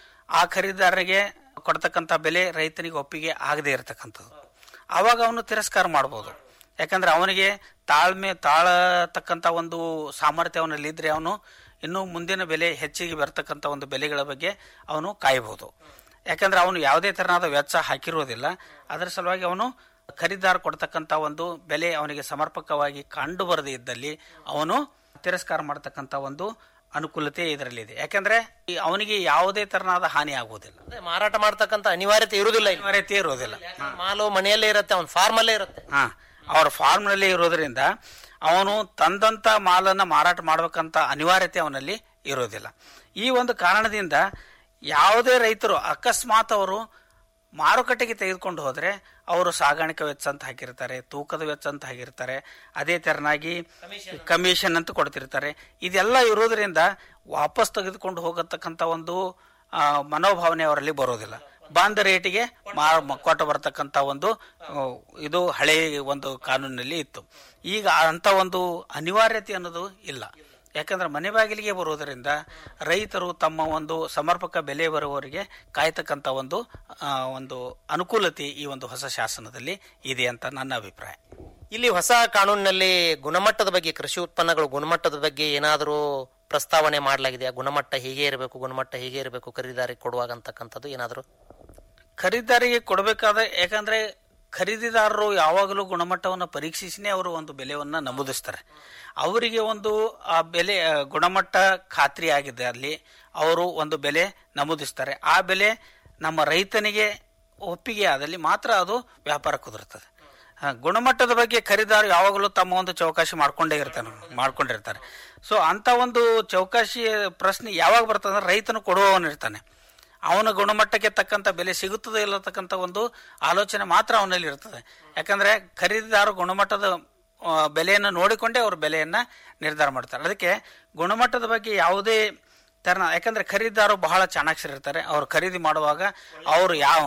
ಆ ಖರೀದಾರರಿಗೆ ಕೊಡ್ತಕ್ಕಂಥ ಬೆಲೆ ರೈತನಿಗೆ ಒಪ್ಪಿಗೆ ಆಗದೆ ಇರತಕ್ಕಂಥದ್ದು ಆವಾಗ ಅವನು ತಿರಸ್ಕಾರ ಮಾಡ್ಬೋದು ಯಾಕಂದ್ರೆ ಅವನಿಗೆ ತಾಳ್ಮೆ ತಾಳತಕ್ಕಂಥ ಒಂದು ಸಾಮರ್ಥ್ಯ ಅವನಲ್ಲಿ ಇದ್ರೆ ಅವನು ಇನ್ನು ಮುಂದಿನ ಬೆಲೆ ಹೆಚ್ಚಿಗೆ ಬರ್ತಕ್ಕಂಥ ಒಂದು ಬೆಲೆಗಳ ಬಗ್ಗೆ ಅವನು ಕಾಯಬಹುದು ಯಾಕಂದ್ರೆ ಅವನು ಯಾವುದೇ ತರನಾದ ವೆಚ್ಚ ಹಾಕಿರೋದಿಲ್ಲ ಅದರ ಸಲುವಾಗಿ ಅವನು ಖರೀದಾರ ಕೊಡ್ತಕ್ಕಂಥ ಒಂದು ಬೆಲೆ ಅವನಿಗೆ ಸಮರ್ಪಕವಾಗಿ ಕಂಡು ಬರದೇ ಇದ್ದಲ್ಲಿ ಅವನು ತಿರಸ್ಕಾರ ಮಾಡತಕ್ಕಂಥ ಒಂದು ಅನುಕೂಲತೆ ಇದರಲ್ಲಿದೆ ಯಾಕಂದ್ರೆ ಈ ಅವನಿಗೆ ಯಾವುದೇ ತರನಾದ ಹಾನಿ ಆಗುವುದಿಲ್ಲ ಅದೇ ಮಾರಾಟ ಮಾಡ್ತಕ್ಕಂಥ ಅನಿವಾರ್ಯತೆ ಇರುವುದಿಲ್ಲ ಇಲ್ಲಿ. ಅನಿವಾರ್ಯತೆ ಇರುವುದಿಲ್ಲ ಮಾಲು ಮನೆಯಲ್ಲೇ ಇರುತ್ತೆ ಅವ್ನ ಫಾರ್ಮ್ ಅಲ್ಲೇ ಇರುತ್ತೆ ಹಾ ಅವರ ಫಾರ್ಮ್ ನಲ್ಲಿ ಇರೋದ್ರಿಂದ ಅವನು ತಂದಂತ ಮಾಲನ್ನ ಮಾರಾಟ ಮಾಡ್ಬೇಕಂತ ಅನಿವಾರ್ಯತೆ ಅವನಲ್ಲಿ ಇರೋದಿಲ್ಲ ಈ ಒಂದು ಕಾರಣದಿಂದ ಯಾವುದೇ ರೈತರು ಅಕಸ್ಮಾತ್ ಅವರು ಮಾರುಕಟ್ಟೆಗೆ ತೆಗೆದುಕೊಂಡು ಹೋದ್ರೆ ಅವರು ಸಾಗಾಣಿಕೆ ವೆಚ್ಚ ಅಂತ ಹಾಕಿರ್ತಾರೆ ತೂಕದ ವೆಚ್ಚ ಅಂತ ಹಾಕಿರ್ತಾರೆ ಅದೇ ತೆರನಾಗಿ ಕಮಿಷನ್ ಅಂತ ಕೊಡ್ತಿರ್ತಾರೆ ಇದೆಲ್ಲ ಇರೋದ್ರಿಂದ ವಾಪಸ್ ತೆಗೆದುಕೊಂಡು ಹೋಗತಕ್ಕಂತ ಒಂದು ಆ, ಮನೋಭಾವನೆ ಅವರಲ್ಲಿ ಬರೋದಿಲ್ಲ ಬಂದ ರೇಟಿಗೆ ಮಾರ ಕೊಟ್ಟು ಬರ್ತಕ್ಕಂಥ ಒಂದು ಆ, ಇದು ಹಳೆ ಒಂದು ಕಾನೂನಿನಲ್ಲಿ ಇತ್ತು ಈಗ ಅಂತ ಒಂದು ಅನಿವಾರ್ಯತೆ ಅನ್ನೋದು ಇಲ್ಲ ಯಾಕಂದ್ರೆ ಮನೆ ಬಾಗಿಲಿಗೆ ಬರೋದರಿಂದ ರೈತರು ತಮ್ಮ ಒಂದು ಸಮರ್ಪಕ ಬೆಲೆ ಬರುವವರೆಗೆ ಕಾಯ್ತಕ್ಕಂಥ ಒಂದು ಆ, ಒಂದು ಅನುಕೂಲತೆ ಈ ಒಂದು ಹೊಸ ಶಾಸನದಲ್ಲಿ ಇದೆ ಅಂತ ನನ್ನ ಅಭಿಪ್ರಾಯ ಇಲ್ಲಿ ಹೊಸ ಕಾನೂನಿನಲ್ಲಿ ಗುಣಮಟ್ಟದ ಬಗ್ಗೆ ಕೃಷಿ ಉತ್ಪನ್ನಗಳು ಗುಣಮಟ್ಟದ ಬಗ್ಗೆ ಏನಾದರೂ ಪ್ರಸ್ತಾವನೆ ಮಾಡಲಾಗಿದೆಯಾ ಗುಣಮಟ್ಟ ಹೀಗೆ ಇರಬೇಕು ಗುಣಮಟ್ಟ ಹೀಗೆ ಇರಬೇಕು ಖರೀದಾರಿಗೆ ಕೊಡುವಾಗ ಅಂತಕ್ಕಂಥದ್ದು ಏನಾದರೂ ಖರೀದಾರಿಗೆ ಕೊಡಬೇಕಾದ ಯಾಕಂದ್ರೆ ಖರೀದಿದಾರರು ಯಾವಾಗಲೂ ಗುಣಮಟ್ಟವನ್ನು ಪರೀಕ್ಷಿಸಿನೇ ಅವರು ಒಂದು ಬೆಲೆಯನ್ನ ನಮೂದಿಸ್ತಾರೆ ಅವರಿಗೆ ಒಂದು ಆ ಬೆಲೆ ಆ, ಗುಣಮಟ್ಟ ಖಾತ್ರಿ ಆಗಿದೆ ಅಲ್ಲಿ ಅವರು ಒಂದು ಬೆಲೆ ನಮೂದಿಸ್ತಾರೆ ಆ ಬೆಲೆ ನಮ್ಮ ರೈತನಿಗೆ ಒಪ್ಪಿಗೆ ಆದಲ್ಲಿ ಮಾತ್ರ ಅದು ವ್ಯಾಪಾರ ಕುದುರುತ್ತದೆ ಆ, ಗುಣಮಟ್ಟದ ಬಗ್ಗೆ ಖರೀದಾರ ಯಾವಾಗಲೂ ತಮ್ಮ ಒಂದು ಚೌಕಾಶಿ ಮಾಡ್ಕೊಂಡೇ ಇರ್ತಾನೆ ಮಾಡ್ಕೊಂಡಿರ್ತಾರೆ ಸೊ ಅಂತ ಒಂದು ಚೌಕಾಶಿ ಪ್ರಶ್ನೆ ಯಾವಾಗ ಬರ್ತದೆ ಅಂದ್ರೆ ರೈತನು ಕೊಡುವವನಿರ್ತಾನೆ ಅವನ ಗುಣಮಟ್ಟಕ್ಕೆ ತಕ್ಕಂತ ಬೆಲೆ ಸಿಗುತ್ತದೆ ಇಲ್ಲತಕ್ಕಂತ ಒಂದು ಆಲೋಚನೆ ಮಾತ್ರ ಅವನಲ್ಲಿ ಇರ್ತದೆ ಯಾಕಂದ್ರೆ ಖರೀದಿದಾರ ಗುಣಮಟ್ಟದ ಆ, ಬೆಲೆಯನ್ನು ನೋಡಿಕೊಂಡೇ ಅವರು ಬೆಲೆಯನ್ನ ನಿರ್ಧಾರ ಮಾಡ್ತಾರೆ ಅದಕ್ಕೆ ಗುಣಮಟ್ಟದ ಬಗ್ಗೆ ಯಾವುದೇ ತರನ ಯಾಕಂದ್ರೆ ಖರೀದಿದಾರರು ಬಹಳ ಚಾಣಾಕ್ಷರಿರ್ತಾರೆ ಅವ್ರು ಖರೀದಿ ಮಾಡುವಾಗ ಅವರು ಯಾವ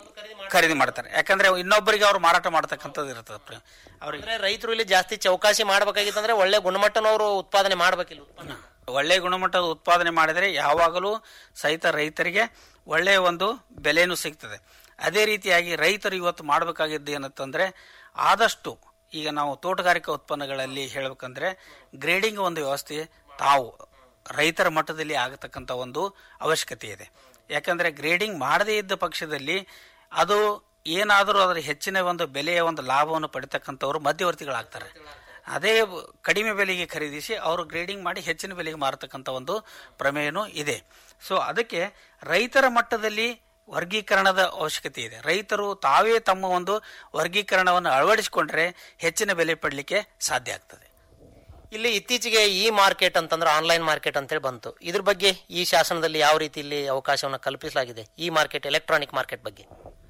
ಖರೀದಿ ಮಾಡ್ತಾರೆ ಯಾಕಂದ್ರೆ ಇನ್ನೊಬ್ಬರಿಗೆ ಅವ್ರು ಮಾರಾಟ ಮಾಡ್ತಕ್ಕಂಥದ್ದು ಇರ್ತದೆ ಪ್ರ- ಅವ್ರಿಗೆ ಅಂದ್ರೆ ರೈತರು ಇಲ್ಲಿ ಜಾಸ್ತಿ ಚೌಕಾಸಿ ಮಾಡ್ಬೇಕಾಗಿತ್ತಂದ್ರೆ ಒಳ್ಳೆ ಗುಣಮಟ್ಟನವರು ಉತ್ಪಾದನೆ ಮಾಡ್ಬೇಕಿಲ್ಲ ಉತ್ಪನ್ನ ಒಳ್ಳೆ ಗುಣಮಟ್ಟದ ಉತ್ಪಾದನೆ ಮಾಡಿದರೆ ಯಾವಾಗಲೂ ಸಹಿತ ರೈತರಿಗೆ ಒಳ್ಳೆಯ ಒಂದು ಬೆಲೆನೂ ಸಿಗ್ತದೆ ಅದೇ ರೀತಿಯಾಗಿ ರೈತರು ಇವತ್ತು ಮಾಡಬೇಕಾಗಿದ್ದು ಏನಂತಂದ್ರೆ ಆದಷ್ಟು ಈಗ ನಾವು ತೋಟಗಾರಿಕಾ ಉತ್ಪನ್ನಗಳಲ್ಲಿ ಹೇಳ್ಬೇಕಂದ್ರೆ ಗ್ರೇಡಿಂಗ್ ಒಂದು ವ್ಯವಸ್ಥೆ ತಾವು ರೈತರ ಮಟ್ಟದಲ್ಲಿ ಆಗತಕ್ಕಂಥ ಒಂದು ಅವಶ್ಯಕತೆ ಇದೆ ಯಾಕಂದ್ರೆ ಗ್ರೇಡಿಂಗ್ ಮಾಡದೇ ಇದ್ದ ಪಕ್ಷದಲ್ಲಿ ಅದು ಏನಾದರೂ ಅದರ ಹೆಚ್ಚಿನ ಒಂದು ಬೆಲೆಯ ಒಂದು ಲಾಭವನ್ನು ಪಡಿತಕ್ಕಂಥವ್ರು ಮಧ್ಯವರ್ತಿಗಳಾಗ್ತಾರೆ ಅದೇ ಕಡಿಮೆ ಬೆಲೆಗೆ ಖರೀದಿಸಿ ಅವರು ಗ್ರೇಡಿಂಗ್ ಮಾಡಿ ಹೆಚ್ಚಿನ ಬೆಲೆಗೆ ಮಾರತಕ್ಕಂಥ ಒಂದು ಪ್ರಮೇಯನೂ ಇದೆ ಸೊ ಅದಕ್ಕೆ ರೈತರ ಮಟ್ಟದಲ್ಲಿ ವರ್ಗೀಕರಣದ ಅವಶ್ಯಕತೆ ಇದೆ ರೈತರು ತಾವೇ ತಮ್ಮ ಒಂದು ವರ್ಗೀಕರಣವನ್ನು ಅಳವಡಿಸಿಕೊಂಡ್ರೆ ಹೆಚ್ಚಿನ ಬೆಲೆ ಪಡಲಿಕ್ಕೆ ಸಾಧ್ಯ ಆಗ್ತದೆ ಇಲ್ಲಿ ಇತ್ತೀಚೆಗೆ ಈ ಮಾರ್ಕೆಟ್ ಅಂತಂದ್ರೆ ಆನ್ಲೈನ್ ಮಾರ್ಕೆಟ್ ಅಂತೇಳಿ ಬಂತು ಇದ್ರ ಬಗ್ಗೆ ಈ ಶಾಸನದಲ್ಲಿ ಯಾವ ರೀತಿ ಇಲ್ಲಿ ಅವಕಾಶವನ್ನು ಕಲ್ಪಿಸಲಾಗಿದೆ ಈ ಮಾರ್ಕೆಟ್ ಎಲೆಕ್ಟ್ರಾನಿಕ್ ಮಾರ್ಕೆಟ್ ಬಗ್ಗೆ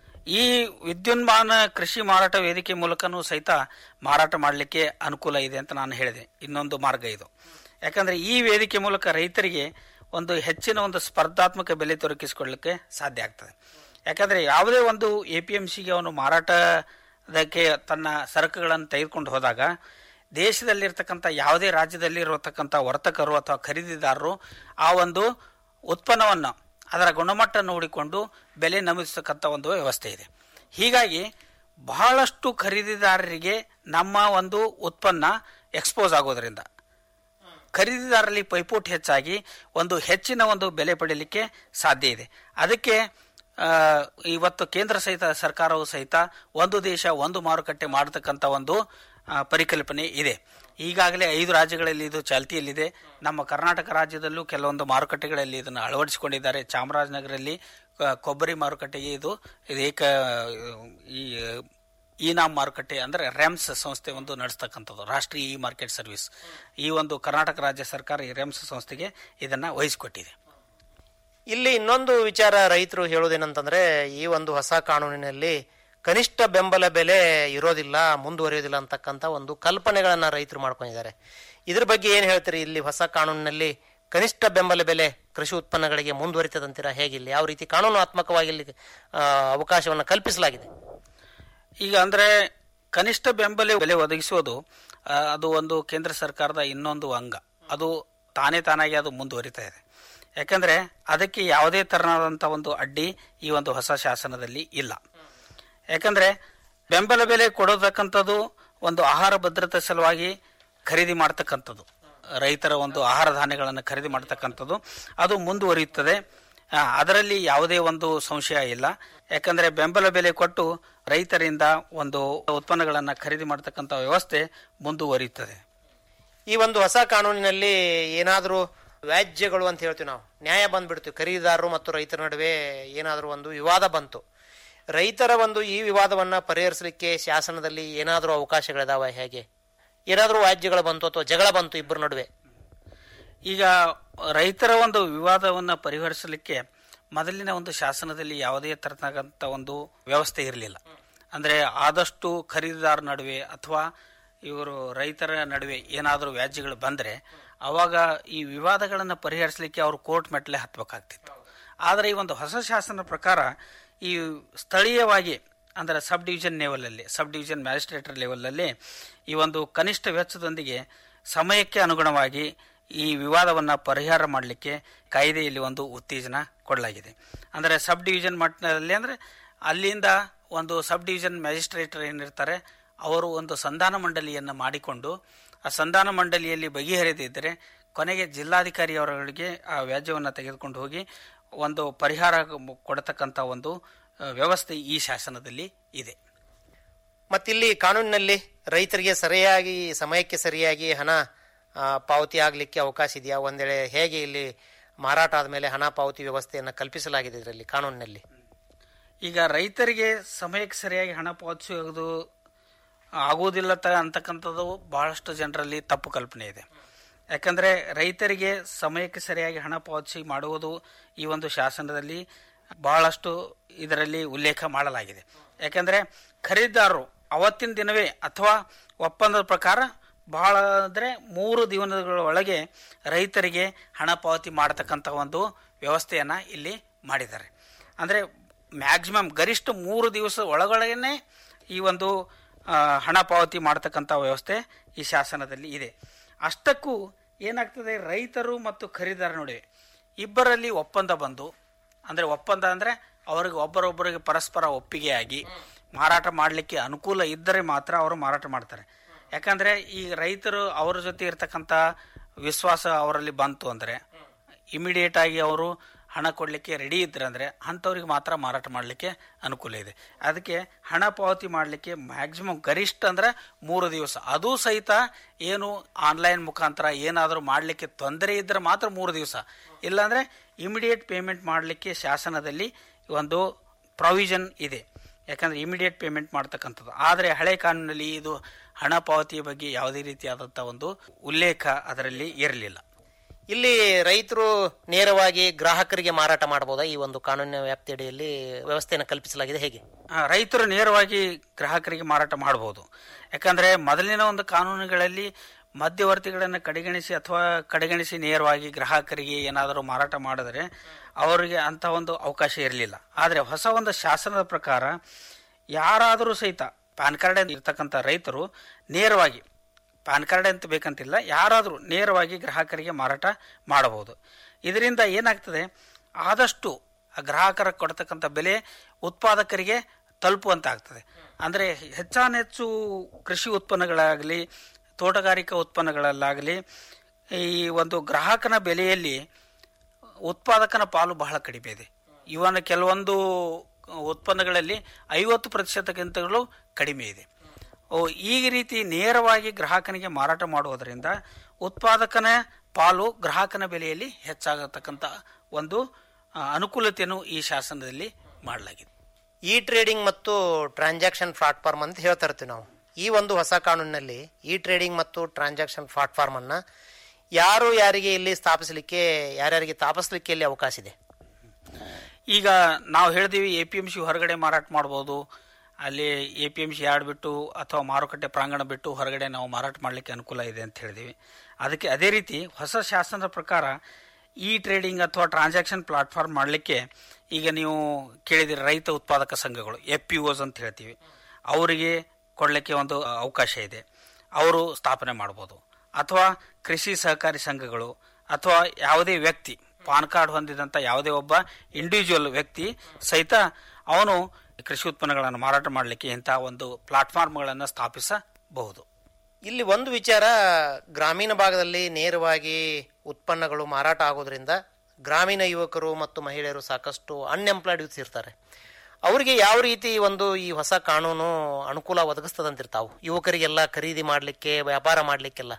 ಈ ವಿದ್ಯುನ್ಮಾನ ಕೃಷಿ ಮಾರಾಟ ವೇದಿಕೆ ಮೂಲಕನೂ ಸಹಿತ ಮಾರಾಟ ಮಾಡಲಿಕ್ಕೆ ಅನುಕೂಲ ಇದೆ ಅಂತ ನಾನು ಹೇಳಿದೆ ಇನ್ನೊಂದು ಮಾರ್ಗ ಇದು ಯಾಕಂದ್ರೆ ಈ ವೇದಿಕೆ ಮೂಲಕ ರೈತರಿಗೆ ಒಂದು ಹೆಚ್ಚಿನ ಒಂದು ಸ್ಪರ್ಧಾತ್ಮಕ ಬೆಲೆ ದೊರಕಿಸಿಕೊಳ್ಳಲಿಕ್ಕೆ ಸಾಧ್ಯ ಆಗ್ತದೆ ಯಾಕಂದ್ರೆ ಯಾವುದೇ ಒಂದು ಎ ಪಿ ಎಂ ಸಿಗೆ ಅವನು ಮಾರಾಟದಕ್ಕೆ ತನ್ನ ಸರಕುಗಳನ್ನು ತೆಗೆದುಕೊಂಡು ಹೋದಾಗ ದೇಶದಲ್ಲಿರ್ತಕ್ಕಂಥ ಯಾವುದೇ ರಾಜ್ಯದಲ್ಲಿ ಇರತಕ್ಕಂಥ ವರ್ತಕರು ಅಥವಾ ಖರೀದಿದಾರರು ಆ ಒಂದು ಉತ್ಪನ್ನವನ್ನು ಅದರ ಗುಣಮಟ್ಟ ನೋಡಿಕೊಂಡು ಬೆಲೆ ನಮೂದಿಸತಕ್ಕಂಥ ಒಂದು ವ್ಯವಸ್ಥೆ ಇದೆ ಹೀಗಾಗಿ ಬಹಳಷ್ಟು ಖರೀದಿದಾರರಿಗೆ ನಮ್ಮ ಒಂದು ಉತ್ಪನ್ನ ಎಕ್ಸ್ಪೋಸ್ ಆಗೋದ್ರಿಂದ ಖರೀದಿದಾರರಲ್ಲಿ ಪೈಪೋಟಿ ಹೆಚ್ಚಾಗಿ ಒಂದು ಹೆಚ್ಚಿನ ಒಂದು ಬೆಲೆ ಪಡೆಯಲಿಕ್ಕೆ ಸಾಧ್ಯ ಇದೆ ಅದಕ್ಕೆ ಆ, ಇವತ್ತು ಕೇಂದ್ರ ಸಹಿತ ಸರ್ಕಾರವು ಸಹಿತ ಒಂದು ದೇಶ ಒಂದು ಮಾರುಕಟ್ಟೆ ಮಾಡತಕ್ಕಂಥ ಒಂದು ಆ, ಪರಿಕಲ್ಪನೆ ಇದೆ ಈಗಾಗಲೇ ಐದು ರಾಜ್ಯಗಳಲ್ಲಿ ಇದು ಚಾಲ್ತಿಯಲ್ಲಿದೆ ನಮ್ಮ ಕರ್ನಾಟಕ ರಾಜ್ಯದಲ್ಲೂ ಕೆಲವೊಂದು ಮಾರುಕಟ್ಟೆಗಳಲ್ಲಿ ಇದನ್ನು ಅಳವಡಿಸಿಕೊಂಡಿದ್ದಾರೆ ಚಾಮರಾಜನಗರಲ್ಲಿ ಆ, ಕೊಬ್ಬರಿ ಮಾರುಕಟ್ಟೆಗೆ ಇದು ಇದು ಏಕ ಈ ಈ ನಾಮ್ ಮಾರುಕಟ್ಟೆ ಅಂದ್ರೆ ರೆಮ್ಸ್ ಸಂಸ್ಥೆ ಒಂದು ನಡೆಸ್ತಕ್ಕಂಥದ್ದು ರಾಷ್ಟ್ರೀಯ ಇ ಮಾರ್ಕೆಟ್ ಸರ್ವಿಸ್ ಈ ಒಂದು ಕರ್ನಾಟಕ ರಾಜ್ಯ ಸರ್ಕಾರ ಈ ರೆಮ್ಸ್ ಸಂಸ್ಥೆಗೆ ಇದನ್ನ ವಹಿಸಿಕೊಟ್ಟಿದೆ ಇಲ್ಲಿ ಇನ್ನೊಂದು ವಿಚಾರ ರೈತರು ಹೇಳೋದೇನಂತಂದ್ರೆ ಈ ಒಂದು ಹೊಸ ಕಾನೂನಿನಲ್ಲಿ ಕನಿಷ್ಠ ಬೆಂಬಲ ಬೆಲೆ ಇರೋದಿಲ್ಲ ಮುಂದುವರಿಯೋದಿಲ್ಲ ಅಂತಕ್ಕಂಥ ಒಂದು ಕಲ್ಪನೆಗಳನ್ನ ರೈತರು ಮಾಡ್ಕೊಂಡಿದ್ದಾರೆ ಇದ್ರ ಬಗ್ಗೆ ಏನ್ ಹೇಳ್ತೀರಿ ಇಲ್ಲಿ ಹೊಸ ಕಾನೂನಿನಲ್ಲಿ ಕನಿಷ್ಠ ಬೆಂಬಲ ಬೆಲೆ ಕೃಷಿ ಉತ್ಪನ್ನಗಳಿಗೆ ಮುಂದುವರಿತದಂತೀರಾ ಹೇಗಿಲ್ಲ ಯಾವ ರೀತಿ ಕಾನೂನಾತ್ಮಕವಾಗಿ ಇಲ್ಲಿ ಆ, ಅವಕಾಶವನ್ನು ಕಲ್ಪಿಸಲಾಗಿದೆ ಈಗ ಅಂದ್ರೆ ಕನಿಷ್ಠ ಬೆಂಬಲ ಬೆಲೆ ಒದಗಿಸುವುದು ಆ, ಅದು ಒಂದು ಕೇಂದ್ರ ಸರ್ಕಾರದ ಇನ್ನೊಂದು ಅಂಗ ಅದು ತಾನೇ ತಾನಾಗಿ ಅದು ಮುಂದುವರಿತಾ ಇದೆ ಯಾಕಂದ್ರೆ ಅದಕ್ಕೆ ಯಾವುದೇ ತರನಾದಂಥ ಒಂದು ಅಡ್ಡಿ ಈ ಒಂದು ಹೊಸ ಶಾಸನದಲ್ಲಿ ಇಲ್ಲ ಯಾಕಂದ್ರೆ ಬೆಂಬಲ ಬೆಲೆ ಕೊಡತಕ್ಕಂಥದ್ದು ಒಂದು ಆಹಾರ ಭದ್ರತೆ ಸಲುವಾಗಿ ಖರೀದಿ ಮಾಡ್ತಕ್ಕಂಥದ್ದು ರೈತರ ಒಂದು ಆಹಾರ ಧಾನ್ಯಗಳನ್ನು ಖರೀದಿ ಮಾಡ್ತಕ್ಕಂಥದ್ದು ಅದು ಮುಂದುವರಿಯುತ್ತದೆ ಆ, ಅದರಲ್ಲಿ ಯಾವುದೇ ಒಂದು ಸಂಶಯ ಇಲ್ಲ ಯಾಕಂದ್ರೆ ಬೆಂಬಲ ಬೆಲೆ ಕೊಟ್ಟು ರೈತರಿಂದ ಒಂದು ಉತ್ಪನ್ನಗಳನ್ನು ಖರೀದಿ ಮಾಡ್ತಕ್ಕಂಥ ವ್ಯವಸ್ಥೆ ಮುಂದುವರಿಯುತ್ತದೆ ಈ ಒಂದು ಹೊಸ ಕಾನೂನಿನಲ್ಲಿ ಏನಾದರೂ ವ್ಯಾಜ್ಯಗಳು ಅಂತ ಹೇಳ್ತೀವಿ ನಾವು ನ್ಯಾಯ ಬಂದ್ಬಿಡ್ತೀವಿ ಖರೀದಿದಾರರು ಮತ್ತು ರೈತರ ನಡುವೆ ಏನಾದರೂ ಒಂದು ವಿವಾದ ಬಂತು ರೈತರ ಒಂದು ಈ ವಿವಾದವನ್ನ ಪರಿಹರಿಸಲಿಕ್ಕೆ ಶಾಸನದಲ್ಲಿ ಏನಾದರೂ ಅವಕಾಶಗಳಿದಾವ ಹೇಗೆ ಏನಾದರೂ ವ್ಯಾಜ್ಯಗಳು ಬಂತು ಅಥವಾ ಜಗಳ ಬಂತು ಇಬ್ಬರ ನಡುವೆ ಈಗ ರೈತರ ಒಂದು ವಿವಾದವನ್ನು ಪರಿಹರಿಸಲಿಕ್ಕೆ ಮೊದಲಿನ ಒಂದು ಶಾಸನದಲ್ಲಿ ಯಾವುದೇ ತರತಕ್ಕಂಥ ಒಂದು ವ್ಯವಸ್ಥೆ ಇರಲಿಲ್ಲ ಅಂದ್ರೆ ಆದಷ್ಟು ಖರೀದಿದಾರ ನಡುವೆ ಅಥವಾ ಇವರು ರೈತರ ನಡುವೆ ಏನಾದರೂ ವ್ಯಾಜ್ಯಗಳು ಬಂದರೆ ಅವಾಗ ಈ ವಿವಾದಗಳನ್ನು ಪರಿಹರಿಸಲಿಕ್ಕೆ ಅವರು ಕೋರ್ಟ್ ಮೆಟ್ಲೆ ಹತ್ತಬೇಕಾಗ್ತಿತ್ತು ಆದರೆ ಈ ಒಂದು ಹೊಸ ಶಾಸನ ಪ್ರಕಾರ ಈ ಸ್ಥಳೀಯವಾಗಿ ಅಂದರೆ ಸಬ್ ಡಿವಿಷನ್ ಲೆವೆಲಲ್ಲಿ ಸಬ್ ಡಿವಿಷನ್ ಮ್ಯಾಜಿಸ್ಟ್ರೇಟರ್ ಲೆವೆಲಲ್ಲಿ ಈ ಒಂದು ಕನಿಷ್ಠ ವೆಚ್ಚದೊಂದಿಗೆ ಸಮಯಕ್ಕೆ ಅನುಗುಣವಾಗಿ ಈ ವಿವಾದವನ್ನು ಪರಿಹಾರ ಮಾಡಲಿಕ್ಕೆ ಕಾಯ್ದೆಯಲ್ಲಿ ಒಂದು ಉತ್ತೇಜನ ಕೊಡಲಾಗಿದೆ ಅಂದರೆ ಸಬ್ ಡಿವಿಷನ್ ಮಟ್ಟದಲ್ಲಿ ಅಂದರೆ ಅಲ್ಲಿಂದ ಒಂದು ಸಬ್ ಡಿವಿಷನ್ ಮ್ಯಾಜಿಸ್ಟ್ರೇಟರ್ ಏನಿರ್ತಾರೆ ಅವರು ಒಂದು ಸಂಧಾನ ಮಂಡಳಿಯನ್ನು ಮಾಡಿಕೊಂಡು ಆ ಸಂಧಾನ ಮಂಡಳಿಯಲ್ಲಿ ಬಗೆಹರಿದಿದ್ದರೆ ಕೊನೆಗೆ ಜಿಲ್ಲಾಧಿಕಾರಿ ಅವರುಗಳಿಗೆ ಆ ವ್ಯಾಜ್ಯವನ್ನು ತೆಗೆದುಕೊಂಡು ಹೋಗಿ ಒಂದು ಪರಿಹಾರ ಕೊಡತಕ್ಕಂಥ ಒಂದು ಆ, ವ್ಯವಸ್ಥೆ ಈ ಶಾಸನದಲ್ಲಿ ಇದೆ ಮತ್ತಿಲ್ಲಿ ಕಾನೂನಿನಲ್ಲಿ ರೈತರಿಗೆ ಸರಿಯಾಗಿ ಸಮಯಕ್ಕೆ ಸರಿಯಾಗಿ ಹಣ ಆ, ಪಾವತಿ ಆಗಲಿಕ್ಕೆ ಅವಕಾಶ ಇದೆಯಾ ಒಂದೇಳೆ ಹೇಗೆ ಇಲ್ಲಿ ಮಾರಾಟ ಆದಮೇಲೆ ಹಣ ಪಾವತಿ ವ್ಯವಸ್ಥೆಯನ್ನು ಕಲ್ಪಿಸಲಾಗಿದೆ ಇದರಲ್ಲಿ ಕಾನೂನಿನಲ್ಲಿ ಈಗ ರೈತರಿಗೆ ಸಮಯಕ್ಕೆ ಸರಿಯಾಗಿ ಹಣ ಪಾವತಿಸುವುದು ಆಗುವುದಿಲ್ಲ ತ ಅಂತಕ್ಕಂಥದ್ದು ಬಹಳಷ್ಟು ಜನರಲ್ಲಿ ತಪ್ಪು ಕಲ್ಪನೆ ಇದೆ ಯಾಕಂದ್ರೆ ರೈತರಿಗೆ ಸಮಯಕ್ಕೆ ಸರಿಯಾಗಿ ಹಣ ಪಾವತಿಸಿ ಮಾಡುವುದು ಈ ಒಂದು ಶಾಸನದಲ್ಲಿ ಬಹಳಷ್ಟು ಇದರಲ್ಲಿ ಉಲ್ಲೇಖ ಮಾಡಲಾಗಿದೆ ಯಾಕಂದ್ರೆ ಖರೀದಿದಾರರು ಅವತ್ತಿನ ದಿನವೇ ಅಥವಾ ಒಪ್ಪಂದದ ಪ್ರಕಾರ ಬಹಳ ಅಂದರೆ ಮೂರು ದಿನಗಳ ಒಳಗೆ ರೈತರಿಗೆ ಹಣ ಪಾವತಿ ಮಾಡತಕ್ಕಂಥ ಒಂದು ವ್ಯವಸ್ಥೆಯನ್ನ ಇಲ್ಲಿ ಮಾಡಿದ್ದಾರೆ ಅಂದರೆ ಮ್ಯಾಕ್ಸಿಮಮ್ ಗರಿಷ್ಠ ಮೂರು ದಿವಸ ಒಳಗೊಳಗೇನೆ ಈ ಒಂದು ಆ, ಹಣ ಪಾವತಿ ಮಾಡತಕ್ಕಂಥ ವ್ಯವಸ್ಥೆ ಈ ಶಾಸನದಲ್ಲಿ ಇದೆ ಅಷ್ಟಕ್ಕೂ ಏನಾಗ್ತದೆ ರೈತರು ಮತ್ತು ಖರೀದಾರ ನಡುವೆ ಇಬ್ಬರಲ್ಲಿ ಒಪ್ಪಂದ ಬಂದು ಅಂದರೆ ಒಪ್ಪಂದ ಅಂದರೆ ಅವರಿಗೆ ಒಬ್ಬರೊಬ್ಬರಿಗೆ ಪರಸ್ಪರ ಒಪ್ಪಿಗೆಯಾಗಿ ಮಾರಾಟ ಮಾಡಲಿಕ್ಕೆ ಅನುಕೂಲ ಇದ್ದರೆ ಮಾತ್ರ ಅವರು ಮಾರಾಟ ಮಾಡ್ತಾರೆ ಯಾಕಂದ್ರೆ ಈ ರೈತರು ಅವರ ಜೊತೆ ಇರ್ತಕ್ಕಂಥ ವಿಶ್ವಾಸ ಅವರಲ್ಲಿ ಬಂತು ಅಂದರೆ ಇಮಿಡಿಯೇಟ್ ಆಗಿ ಅವರು ಹಣ ಕೊಡಲಿಕ್ಕೆ ರೆಡಿ ಇದ್ರೆ ಅಂದರೆ ಅಂಥವ್ರಿಗೆ ಮಾತ್ರ ಮಾರಾಟ ಮಾಡಲಿಕ್ಕೆ ಅನುಕೂಲ ಇದೆ ಅದಕ್ಕೆ ಹಣ ಪಾವತಿ ಮಾಡಲಿಕ್ಕೆ ಮ್ಯಾಕ್ಸಿಮಮ್ ಗರಿಷ್ಠ ಅಂದರೆ ಮೂರು ದಿವಸ ಅದು ಸಹಿತ ಏನು ಆನ್ಲೈನ್ ಮುಖಾಂತರ ಏನಾದರೂ ಮಾಡಲಿಕ್ಕೆ ತೊಂದರೆ ಇದ್ದರೆ ಮಾತ್ರ ಮೂರು ದಿವಸ ಇಲ್ಲಾಂದರೆ ಇಮಿಡಿಯೇಟ್ ಪೇಮೆಂಟ್ ಮಾಡಲಿಕ್ಕೆ ಶಾಸನದಲ್ಲಿ ಒಂದು ಪ್ರಾವಿಷನ್ ಇದೆ ಯಾಕಂದ್ರೆ ಇಮಿಡಿಯೇಟ್ ಪೇಮೆಂಟ್ ಮಾಡ್ತಕ್ಕಂಥದ್ದು ಆದರೆ ಹಳೆ ಕಾನೂನಲ್ಲಿ ಇದು ಹಣ ಪಾವತಿಯ ಬಗ್ಗೆ ಯಾವುದೇ ರೀತಿಯಾದಂಥ ಒಂದು ಉಲ್ಲೇಖ ಅದರಲ್ಲಿ ಇರಲಿಲ್ಲ ಇಲ್ಲಿ ರೈತರು ನೇರವಾಗಿ ಗ್ರಾಹಕರಿಗೆ ಮಾರಾಟ ಮಾಡಬಹುದಾ ಈ ಒಂದು ಕಾನೂನಿನ ವ್ಯಾಪ್ತಿಯಡಿಯಲ್ಲಿ ವ್ಯವಸ್ಥೆಯನ್ನು ಕಲ್ಪಿಸಲಾಗಿದೆ ಹೇಗೆ ಆ, ರೈತರು ನೇರವಾಗಿ ಗ್ರಾಹಕರಿಗೆ ಮಾರಾಟ ಮಾಡಬಹುದು ಯಾಕಂದ್ರೆ ಮೊದಲಿನ ಒಂದು ಕಾನೂನುಗಳಲ್ಲಿ ಮಧ್ಯವರ್ತಿಗಳನ್ನು ಕಡೆಗಣಿಸಿ ಅಥವಾ ಕಡೆಗಣಿಸಿ ನೇರವಾಗಿ ಗ್ರಾಹಕರಿಗೆ ಏನಾದರೂ ಮಾರಾಟ ಮಾಡಿದರೆ ಅವರಿಗೆ ಅಂತ ಒಂದು ಅವಕಾಶ ಇರಲಿಲ್ಲ ಆದರೆ ಹೊಸ ಒಂದು ಶಾಸನದ ಪ್ರಕಾರ ಯಾರಾದರೂ ಸಹಿತ ಪ್ಯಾನ್ ಕಾರ್ಡ್ ಇರ್ತಕ್ಕಂಥ ರೈತರು ನೇರವಾಗಿ ಪ್ಯಾನ್ ಕಾರ್ಡ್ ಅಂತ ಬೇಕಂತಿಲ್ಲ ಯಾರಾದರೂ ನೇರವಾಗಿ ಗ್ರಾಹಕರಿಗೆ ಮಾರಾಟ ಮಾಡಬಹುದು ಇದರಿಂದ ಏನಾಗ್ತದೆ ಆದಷ್ಟು ಆ ಗ್ರಾಹಕರ ಕೊಡ್ತಕ್ಕಂಥ ಬೆಲೆ ಉತ್ಪಾದಕರಿಗೆ ತಲುಪುವಂತಾಗ್ತದೆ ಅಂದರೆ ಹೆಚ್ಚಾನೆಚ್ಚು ಕೃಷಿ ಉತ್ಪನ್ನಗಳಾಗಲಿ ತೋಟಗಾರಿಕಾ ಉತ್ಪನ್ನಗಳಲ್ಲಾಗಲಿ ಈ ಒಂದು ಗ್ರಾಹಕನ ಬೆಲೆಯಲ್ಲಿ ಉತ್ಪಾದಕನ ಪಾಲು ಬಹಳ ಕಡಿಮೆ ಇದೆ ಇವನ ಕೆಲವೊಂದು ಉತ್ಪನ್ನಗಳಲ್ಲಿ ಐವತ್ತು ಪ್ರತಿಶತಕ್ಕಿಂತಲೂ ಕಡಿಮೆ ಇದೆ ಓ ಈ ರೀತಿ ನೇರವಾಗಿ ಗ್ರಾಹಕನಿಗೆ ಮಾರಾಟ ಮಾಡುವುದರಿಂದ ಉತ್ಪಾದಕನ ಪಾಲು ಗ್ರಾಹಕನ ಬೆಲೆಯಲ್ಲಿ ಹೆಚ್ಚಾಗತಕ್ಕಂಥ ಒಂದು ಆ, ಅನುಕೂಲತೆಯನ್ನು ಈ ಶಾಸನದಲ್ಲಿ ಮಾಡಲಾಗಿದೆ ಇ ಟ್ರೇಡಿಂಗ್ ಮತ್ತು ಟ್ರಾನ್ಸಾಕ್ಷನ್ ಪ್ಲಾಟ್ಫಾರ್ಮ್ ಅಂತ ಹೇಳ್ತಾ ಇರ್ತೀವಿ ನಾವು ಈ ಒಂದು ಹೊಸ ಕಾನೂನಿನಲ್ಲಿ ಇ ಟ್ರೇಡಿಂಗ್ ಮತ್ತು ಟ್ರಾನ್ಸಾಕ್ಷನ್ ಪ್ಲಾಟ್ಫಾರ್ಮ್ ಅನ್ನ ಯಾರು ಯಾರಿಗೆ ಇಲ್ಲಿ ಸ್ಥಾಪಿಸಲಿಕ್ಕೆ ಯಾರ್ಯಾರಿಗೆ ಸ್ಥಾಪಿಸಲಿಕ್ಕೆ ಇಲ್ಲಿ ಅವಕಾಶ ಇದೆ ಈಗ ನಾವು ಹೇಳಿದೀವಿ ಎ ಪಿ ಎಂ ಸಿ ಹೊರಗಡೆ ಮಾರಾಟ ಮಾಡ್ಬೋದು ಅಲ್ಲಿ A P M C yard ಬಿಟ್ಟು ಅಥವಾ ಮಾರುಕಟ್ಟೆ ಪ್ರಾಂಗಣ ಬಿಟ್ಟು ಹೊರಗಡೆ ನಾವು ಮಾರಾಟ ಮಾಡಲಿಕ್ಕೆ ಅನುಕೂಲ ಇದೆ ಅಂತ ಹೇಳಿದೀವಿ ಅದಕ್ಕೆ ಅದೇ ರೀತಿ ಹೊಸ ಶಾಸನದ ಪ್ರಕಾರ ಇ ಟ್ರೇಡಿಂಗ್ ಅಥವಾ ಟ್ರಾನ್ಸಾಕ್ಷನ್ ಪ್ಲಾಟ್ಫಾರ್ಮ್ ಮಾಡಲಿಕ್ಕೆ ಈಗ ನೀವು ಕೇಳಿದಿರಿ ರೈತ ಉತ್ಪಾದಕ ಸಂಘಗಳು ಎಫ್ ಪಿ ಓಸ್ ಅಂತ ಹೇಳ್ತೀವಿ ಅವರಿಗೆ ಕೊಡಲಿಕ್ಕೆ ಒಂದು ಅವಕಾಶ ಇದೆ ಅವರು ಸ್ಥಾಪನೆ ಮಾಡ್ಬೋದು ಅಥವಾ ಕೃಷಿ ಸಹಕಾರಿ ಸಂಘಗಳು ಅಥವಾ ಯಾವುದೇ ವ್ಯಕ್ತಿ ಪಾನ್ ಕಾರ್ಡ್ ಹೊಂದಿದಂಥ ಯಾವುದೇ ಒಬ್ಬ ಇಂಡಿವಿಜುವಲ್ ವ್ಯಕ್ತಿ ಸಹಿತ ಅವನು ಕೃಷಿ ಉತ್ಪನ್ನಗಳನ್ನು ಮಾರಾಟ ಮಾಡಲಿಕ್ಕೆ ಇಂತಹ ಒಂದು ಪ್ಲಾಟ್ಫಾರ್ಮ್ಗಳನ್ನು ಸ್ಥಾಪಿಸಬಹುದು ಇಲ್ಲಿ ಒಂದು ವಿಚಾರ ಗ್ರಾಮೀಣ ಭಾಗದಲ್ಲಿ ನೇರವಾಗಿ ಉತ್ಪನ್ನಗಳು ಮಾರಾಟ ಆಗೋದ್ರಿಂದ ಗ್ರಾಮೀಣ ಯುವಕರು ಮತ್ತು ಮಹಿಳೆಯರು ಸಾಕಷ್ಟು ಅನ್ಎಂಪ್ಲಾಯ್ಡ್ ಯೂತ್ಸ್ ಇರ್ತಾರೆ ಅವರಿಗೆ ಯಾವ ರೀತಿ ಒಂದು ಈ ಹೊಸ ಕಾನೂನು ಅನುಕೂಲ ಒದಗಿಸ್ತದಂತಿರ್ತಾವು ಯುವಕರಿಗೆಲ್ಲ ಖರೀದಿ ಮಾಡಲಿಕ್ಕೆ ವ್ಯಾಪಾರ ಮಾಡಲಿಕ್ಕೆಲ್ಲ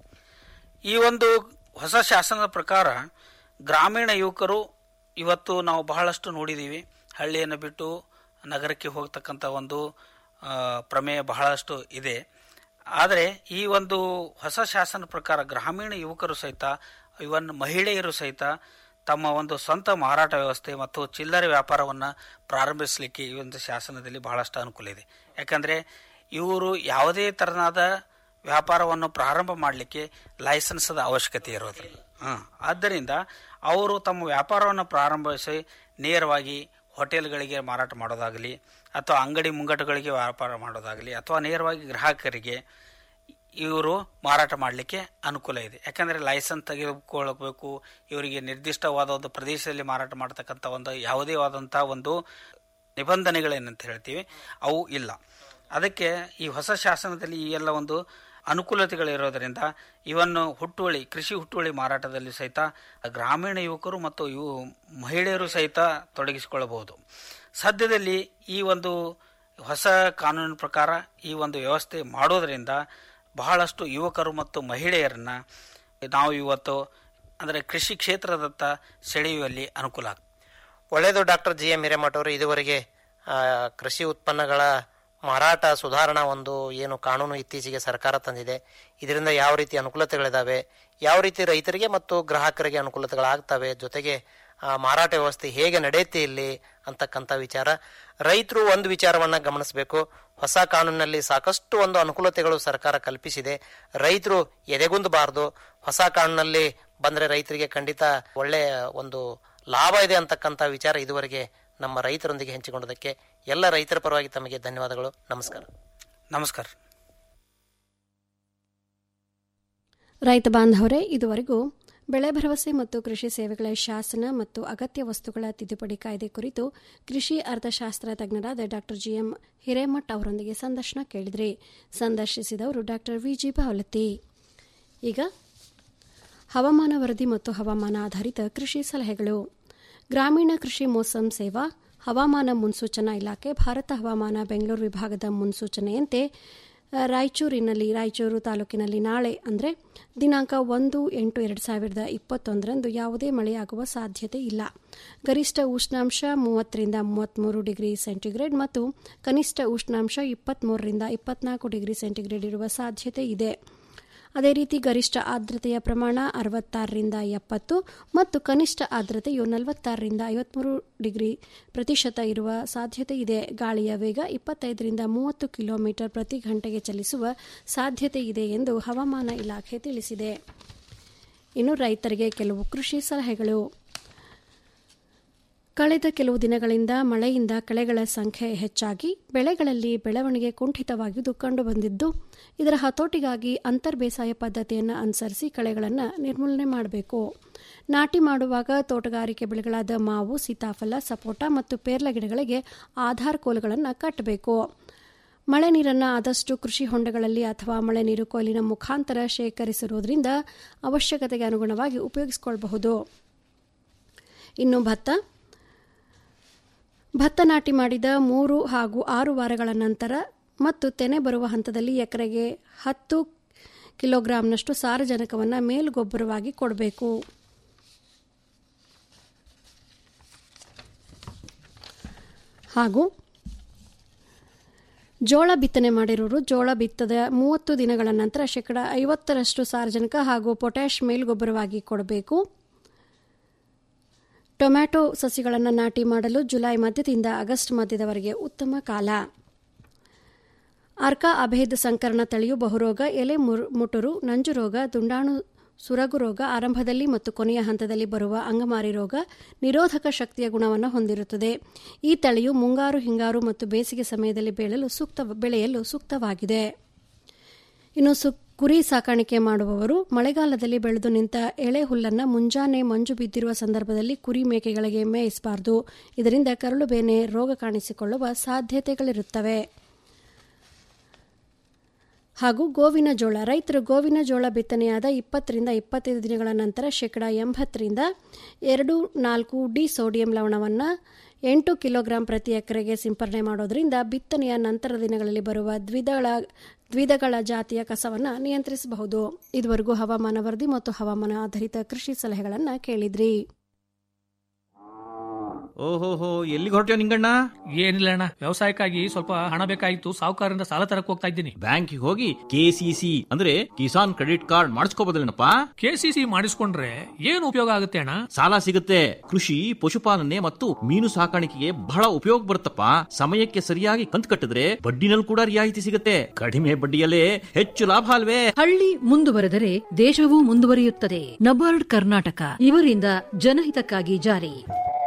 ಈ ಒಂದು ಹೊಸ ಶಾಸನದ ಪ್ರಕಾರ ಗ್ರಾಮೀಣ ಯುವಕರು ಇವತ್ತು ನಾವು ಬಹಳಷ್ಟು ನೋಡಿದ್ದೀವಿ ಹಳ್ಳಿಯನ್ನು ಬಿಟ್ಟು ನಗರಕ್ಕೆ ಹೋಗ್ತಕ್ಕಂಥ ಒಂದು ಆ, ಪ್ರಮೇಯ ಬಹಳಷ್ಟು ಇದೆ ಆದರೆ ಈ ಒಂದು ಹೊಸ ಶಾಸನ ಪ್ರಕಾರ ಗ್ರಾಮೀಣ ಯುವಕರು ಸಹಿತ ಇವನ್ ಮಹಿಳೆಯರು ಸಹಿತ ತಮ್ಮ ಒಂದು ಸ್ವಂತ ಮಾರಾಟ ವ್ಯವಸ್ಥೆ ಮತ್ತು ಚಿಲ್ಲರೆ ವ್ಯಾಪಾರವನ್ನು ಪ್ರಾರಂಭಿಸಲಿಕ್ಕೆ ಈ ಒಂದು ಶಾಸನದಲ್ಲಿ ಬಹಳಷ್ಟು ಅನುಕೂಲ ಇದೆ ಯಾಕಂದರೆ ಇವರು ಯಾವುದೇ ತೆರನಾದ ವ್ಯಾಪಾರವನ್ನು ಪ್ರಾರಂಭ ಮಾಡಲಿಕ್ಕೆ ಲೈಸೆನ್ಸ್ದ ಅವಶ್ಯಕತೆ ಇರೋದಿಲ್ಲ ಹಾಂ ಆದ್ದರಿಂದ ಅವರು ತಮ್ಮ ವ್ಯಾಪಾರವನ್ನು ಪ್ರಾರಂಭಿಸಿ ನೇರವಾಗಿ ಹೋಟೆಲ್ಗಳಿಗೆ ಮಾರಾಟ ಮಾಡೋದಾಗಲಿ ಅಥವಾ ಅಂಗಡಿ ಮುಂಗಟ್ಟುಗಳಿಗೆ ವ್ಯಾಪಾರ ಮಾಡೋದಾಗಲಿ ಅಥವಾ ನೇರವಾಗಿ ಗ್ರಾಹಕರಿಗೆ ಇವರು ಮಾರಾಟ ಮಾಡಲಿಕ್ಕೆ ಅನುಕೂಲ ಇದೆ ಯಾಕಂದರೆ ಲೈಸೆನ್ಸ್ ತೆಗೆದುಕೊಳ್ಳಬೇಕು ಇವರಿಗೆ ನಿರ್ದಿಷ್ಟವಾದ ಒಂದು ಪ್ರದೇಶದಲ್ಲಿ ಮಾರಾಟ ಮಾಡತಕ್ಕಂಥ ಒಂದು ಯಾವುದೇ ಆದಂಥ ಒಂದು ನಿಬಂಧನೆಗಳೇನಂತ ಹೇಳ್ತೀವಿ ಅವು ಇಲ್ಲ ಅದಕ್ಕೆ ಈ ಹೊಸ ಶಾಸನದಲ್ಲಿ ಈ ಎಲ್ಲ ಒಂದು ಅನುಕೂಲತೆಗಳಿರೋದರಿಂದ ಇವನ್ನು ಹುಟ್ಟುವಳಿ ಕೃಷಿ ಹುಟ್ಟುವಳಿ ಮಾರಾಟದಲ್ಲಿ ಸಹಿತ ಗ್ರಾಮೀಣ ಯುವಕರು ಮತ್ತು ಇವು ಮಹಿಳೆಯರು ಸಹಿತ ತೊಡಗಿಸಿಕೊಳ್ಳಬಹುದು ಸದ್ಯದಲ್ಲಿ ಈ ಒಂದು ಹೊಸ ಕಾನೂನಿನ ಪ್ರಕಾರ ಈ ಒಂದು ವ್ಯವಸ್ಥೆ ಮಾಡೋದರಿಂದ ಬಹಳಷ್ಟು ಯುವಕರು ಮತ್ತು ಮಹಿಳೆಯರನ್ನ ನಾವು ಇವತ್ತು ಅಂದರೆ ಕೃಷಿ ಕ್ಷೇತ್ರದತ್ತ ಸೆಳೆಯುವಲ್ಲಿ ಅನುಕೂಲ ಆಗ್ತದೆ ಒಳ್ಳೆಯದು ಡಾಕ್ಟರ್ ಜಿ ಎಂ ಹಿರೇಮಠ ಅವರು ಇದುವರೆಗೆ ಆ, ಕೃಷಿ ಉತ್ಪನ್ನಗಳ ಮಾರಾಟ ಸುಧಾರಣಾ ಒಂದು ಏನು ಕಾನೂನು ಇತ್ತೀಚೆಗೆ ಸರ್ಕಾರ ತಂದಿದೆ ಇದರಿಂದ ಯಾವ ರೀತಿ ಅನುಕೂಲತೆಗಳಿದಾವೆ ಯಾವ ರೀತಿ ರೈತರಿಗೆ ಮತ್ತು ಗ್ರಾಹಕರಿಗೆ ಅನುಕೂಲತೆಗಳಾಗ್ತವೆ ಜೊತೆಗೆ ಆ, ಮಾರಾಟ ವ್ಯವಸ್ಥೆ ಹೇಗೆ ನಡೆಯುತ್ತೆ ಇಲ್ಲಿ ಅಂತಕ್ಕಂಥ ವಿಚಾರ ರೈತರು ಒಂದು ವಿಚಾರವನ್ನ ಗಮನಿಸಬೇಕು ಹೊಸ ಕಾನೂನಿನಲ್ಲಿ ಸಾಕಷ್ಟು ಒಂದು ಅನುಕೂಲತೆಗಳು ಸರ್ಕಾರ ಕಲ್ಪಿಸಿದೆ ರೈತರು ಎದೆಗುಂದಬಾರದು ಹೊಸ ಕಾನೂನಲ್ಲಿ ಬಂದ್ರೆ ರೈತರಿಗೆ ಖಂಡಿತ ಒಳ್ಳೆ ಒಂದು ಲಾಭ ಇದೆ ಅಂತಕ್ಕಂಥ ವಿಚಾರ ಇದುವರೆಗೆ ನಮ್ಮ ರೈತರೊಂದಿಗೆ ಹಂಚಿಕೊಂಡದಕ್ಕೆ ಎಲ್ಲ ರೈತರ ಪರವಾಗಿ ತಮಗೆ ಧನ್ಯವಾದಗಳು ನಮಸ್ಕಾರ ನಮಸ್ಕಾರ ರೈತ ಬಾಂಧವರೇ ಇದುವರೆಗೂ ಬೆಳೆ ಭರವಸೆ ಮತ್ತು ಕೃಷಿ ಸೇವೆಗಳ ಶಾಸನ ಮತ್ತು ಅಗತ್ಯ ವಸ್ತುಗಳ ತಿದ್ದುಪಡಿ ಕಾಯ್ದೆ ಕುರಿತು ಕೃಷಿ ಅರ್ಥಶಾಸ್ತ್ರ ತಜ್ಞರಾದ ಡಾ ಜಿಎಂ ಹಿರೇಮಠ್ ಅವರೊಂದಿಗೆ ಸಂದರ್ಶನ ಕೇಳಿದ್ರಿ ಸಂದರ್ಶಿಸಿದವರು ಡಾ ವಿಜಿ ಬಾವಲತಿ ಈಗ ಹವಾಮಾನ ವರದಿ ಮತ್ತು ಹವಾಮಾನ ಆಧಾರಿತ ಕೃಷಿ ಸಲಹೆಗಳು ಗ್ರಾಮೀಣ ಕೃಷಿ ಮೋಸಂ ಸೇವಾ ಹವಾಮಾನ ಮುನ್ಸೂಚನಾ ಇಲಾಖೆ ಭಾರತ ಹವಾಮಾನ ಬೆಂಗಳೂರು ವಿಭಾಗದ ಮುನ್ಸೂಚನೆಯಂತೆ ಆ, ರಾಯಚೂರಿನಲ್ಲಿ ರಾಯಚೂರು ತಾಲೂಕಿನಲ್ಲಿ ನಾಳೆ ಅಂದರೆ ದಿನಾಂಕ ಒಂದು ಎಂಟು ಎರಡು ಸಾವಿರದ ಇಪ್ಪತ್ತೊಂದರಂದು ಯಾವುದೇ ಮಳೆಯಾಗುವ ಸಾಧ್ಯತೆ ಇಲ್ಲ ಗರಿಷ್ಠ ಉಷ್ಣಾಂಶ ಮೂವತ್ತರಿಂದ ಮೂವತ್ತ್ಮೂರು ಡಿಗ್ರಿ ಸೆಂಟಿಗ್ರೇಡ್ ಮತ್ತು ಕನಿಷ್ಠ ಉಷ್ಣಾಂಶ ಇಪ್ಪತ್ತ್ಮೂರರಿಂದ ಇಪ್ಪತ್ನಾಲ್ಕು ಡಿಗ್ರಿ ಸೆಂಟಿಗ್ರೇಡ್ ಇರುವ ಸಾಧ್ಯತೆ ಇದೆ ಅದೇ ರೀತಿ ಗರಿಷ್ಠ ಆರ್ದ್ರತೆಯ ಪ್ರಮಾಣ ಅರವತ್ತಾರರಿಂದ ಎಪ್ಪತ್ತು ಮತ್ತು ಕನಿಷ್ಠ ಆರ್ದ್ರತೆಯು ನಲವತ್ತಾರರಿಂದ ಐವತ್ಮೂರು ಡಿಗ್ರಿ ಪ್ರತಿಶತ ಇರುವ ಸಾಧ್ಯತೆ ಇದೆ ಗಾಳಿಯ ವೇಗ ಇಪ್ಪತ್ತೈದರಿಂದ ಮೂವತ್ತು ಕಿಲೋಮೀಟರ್ ಪ್ರತಿ ಗಂಟೆಗೆ ಚಲಿಸುವ ಸಾಧ್ಯತೆ ಇದೆ ಎಂದು ಹವಾಮಾನ ಇಲಾಖೆ ತಿಳಿಸಿದೆ ಇನ್ನು ರೈತರಿಗೆ ಕೆಲವು ಕೃಷಿ ಸಲಹೆಗಳು ಕಳೆದ ಕೆಲವು ದಿನಗಳಿಂದ ಮಳೆಯಿಂದ ಕಳೆಗಳ ಸಂಖ್ಯೆ ಹೆಚ್ಚಾಗಿ ಬೆಳೆಗಳಲ್ಲಿ ಬೆಳವಣಿಗೆ ಕುಂಠಿತವಾಗಿದ್ದು ಕಂಡುಬಂದಿದ್ದು ಇದರ ಹತೋಟಿಗಾಗಿ ಅಂತರ್ ಬೇಸಾಯ ಪದ್ಧತಿಯನ್ನು ಅನುಸರಿಸಿ ಕಳೆಗಳನ್ನು ನಿರ್ಮೂಲನೆ ಮಾಡಬೇಕು ನಾಟಿ ಮಾಡುವಾಗ ತೋಟಗಾರಿಕೆ ಬೆಳೆಗಳಾದ ಮಾವು ಸೀತಾಫಲ ಸಪೋಟ ಮತ್ತು ಪೇರ್ಲ ಗಿಡಗಳಿಗೆ ಆಧಾರ್ ಕೋಲುಗಳನ್ನು ಕಟ್ಟಬೇಕು ಮಳೆ ನೀರನ್ನು ಆದಷ್ಟು ಕೃಷಿ ಹೊಂಡಗಳಲ್ಲಿ ಅಥವಾ ಮಳೆ ನೀರು ಕೊಯ್ಲಿನ ಮುಖಾಂತರ ಶೇಖರಿಸಿರುವುದರಿಂದ ಅವಶ್ಯಕತೆಗೆ ಅನುಗುಣವಾಗಿ ಉಪಯೋಗಿಸಿಕೊಳ್ಳಬಹುದು ಇನ್ನು ಭತ್ತ ಭತ್ತ ನಾಟಿ ಮಾಡಿದ ಮೂರು ಹಾಗೂ ಆರು ವಾರಗಳ ನಂತರ ಮತ್ತು ತೆನೆ ಬರುವ ಹಂತದಲ್ಲಿ ಎಕರೆಗೆ ಹತ್ತು ಕಿಲೋಗ್ರಾಂನಷ್ಟು ಸಾರಜನಕವನ್ನು ಮೇಲುಗೊಬ್ಬರವಾಗಿ ಕೊಡಬೇಕು ಹಾಗೂ ಜೋಳ ಬಿತ್ತನೆ ಮಾಡಿರೋರು ಜೋಳ ಬಿತ್ತದ ಮೂವತ್ತು ದಿನಗಳ ನಂತರ ಶೇಕಡ ಐವತ್ತರಷ್ಟು ಸಾರಜನಕ ಹಾಗೂ ಪೊಟ್ಯಾಷ್ ಮೇಲ್ಗೊಬ್ಬರವಾಗಿ ಕೊಡಬೇಕು ಟೊಮ್ಯಾಟೊ ಸಸಿಗಳನ್ನು ನಾಟಿ ಮಾಡಲು ಜುಲೈ ಮಧ್ಯದಿಂದ ಆಗಸ್ಟ್ ಮಧ್ಯದವರೆಗೆ ಉತ್ತಮ ಕಾಲ ಅರ್ಕಾ ಅಭೇದ ಸಂಕರಣ ತಳಿಯು ಬಹುರೋಗ ಎಲೆ ಮುಟುರು ನಂಜು ರೋಗ ದುಂಡಾಣು ಸುರಗು ರೋಗ ಆರಂಭದಲ್ಲಿ ಮತ್ತು ಕೊನೆಯ ಹಂತದಲ್ಲಿ ಬರುವ ಅಂಗಮಾರಿ ರೋಗ ನಿರೋಧಕ ಶಕ್ತಿಯ ಗುಣವನ್ನು ಹೊಂದಿರುತ್ತದೆ ಈ ತಳಿಯು ಮುಂಗಾರು ಹಿಂಗಾರು ಮತ್ತು ಬೇಸಿಗೆ ಸಮಯದಲ್ಲಿ ಬೆಳೆಯಲು ಸೂಕ್ತ ಬೆಳೆಯಲು ಸೂಕ್ತವಾಗಿದೆ ಇನ್ನು ಸು ಕುರಿ ಸಾಕಾಣಿಕೆ ಮಾಡುವವರು ಮಳೆಗಾಲದಲ್ಲಿ ಬೆಳೆದು ನಿಂತ ಎಳೆ ಹುಲ್ಲನ್ನು ಮುಂಜಾನೆ ಮಂಜು ಬಿದ್ದಿರುವ ಸಂದರ್ಭದಲ್ಲಿ ಕುರಿ ಮೇಕೆಗಳಿಗೆ ಮೇಯಿಸಬಾರದು ಇದರಿಂದ ಕರಳು ಬೇನೆ ರೋಗ ಕಾಣಿಸಿಕೊಳ್ಳುವ ಸಾಧ್ಯತೆಗಳಿರುತ್ತವೆ ಹಾಗೂ ಗೋವಿನ ಜೋಳ ರೈತರು ಗೋವಿನ ಜೋಳ ಬಿತ್ತನೆಯಾದ ಇಪ್ಪತ್ತರಿಂದ ಇಪ್ಪತ್ತೈದು ದಿನಗಳ ನಂತರ ಶೇಕಡ ಎಂಬತ್ತರಿಂದ ಎರಡು ನಾಲ್ಕು ಡಿ ಸೋಡಿಯಂ ಲವಣವನ್ನು ಎಂಟು ಕಿಲೋಗ್ರಾಂ ಪ್ರತಿ ಎಕರೆಗೆ ಸಿಂಪರಣೆ ಮಾಡೋದರಿಂದ ಬಿತ್ತನೆಯ ನಂತರ ದಿನಗಳಲ್ಲಿ ಬರುವ ದ್ವಿದಳ ದ್ವಿದಳ ಜಾತಿಯ ಕಸವನ್ನು ನಿಯಂತ್ರಿಸಬಹುದು ಇದುವರೆಗೂ ಹವಾಮಾನ ವರದಿ ಮತ್ತು ಹವಾಮಾನ ಆಧಾರಿತ ಕೃಷಿ ಸಲಹೆಗಳನ್ನು ಕೇಳಿದ್ರಿ ಓಹೋಹೋ ಎಲ್ಲಿಗೆ ಹೊರಟ್ಯೋ ನಿಂಗಣ್ಣ ಏನಿಲ್ಲ ಅಣ್ಣ ವ್ಯವಸಾಯಕ್ಕಾಗಿ ಸ್ವಲ್ಪ ಹಣ ಬೇಕಾಗಿತ್ತು ಸಾಹುಕಾರರಿಂದ ಸಾಲ ತರಕ್ ಹೋಗ್ತಾ ಇದ್ದೀನಿ ಬ್ಯಾಂಕಿಗೆ ಹೋಗಿ ಕೆಸಿಸಿ ಅಂದ್ರೆ ಕಿಸಾನ್ ಕ್ರೆಡಿಟ್ ಕಾರ್ಡ್ ಮಾಡಿಸ್ಕೋಬೋದಲ್ಲೇನಪ್ಪ ಕೆಸಿಸಿ ಮಾಡಿಸ್ಕೊಂಡ್ರೆ ಏನು ಉಪಯೋಗ ಆಗುತ್ತೆ ಅಣ್ಣ ಸಾಲ ಸಿಗುತ್ತೆ ಕೃಷಿ ಪಶುಪಾಲನೆ ಮತ್ತು ಮೀನು ಸಾಕಾಣಿಕೆಗೆ ಬಹಳ ಉಪಯೋಗ ಬರುತ್ತಪ್ಪ ಸಮಯಕ್ಕೆ ಸರಿಯಾಗಿ ಕಂತು ಕಟ್ಟಿದ್ರೆ ಬಡ್ಡಿನಲ್ಲಿ ಕೂಡ ರಿಯಾಯಿತಿ ಸಿಗುತ್ತೆ ಕಡಿಮೆ ಬಡ್ಡಿಯಲ್ಲೇ ಹೆಚ್ಚು ಲಾಭ ಅಲ್ವೇ ಹಳ್ಳಿ ಮುಂದುವರೆದರೆ ದೇಶವೂ ಮುಂದುವರಿಯುತ್ತದೆ ನಬಾರ್ಡ್ ಕರ್ನಾಟಕ ಇವರಿಂದ ಜನಹಿತಕ್ಕಾಗಿ ಜಾರಿ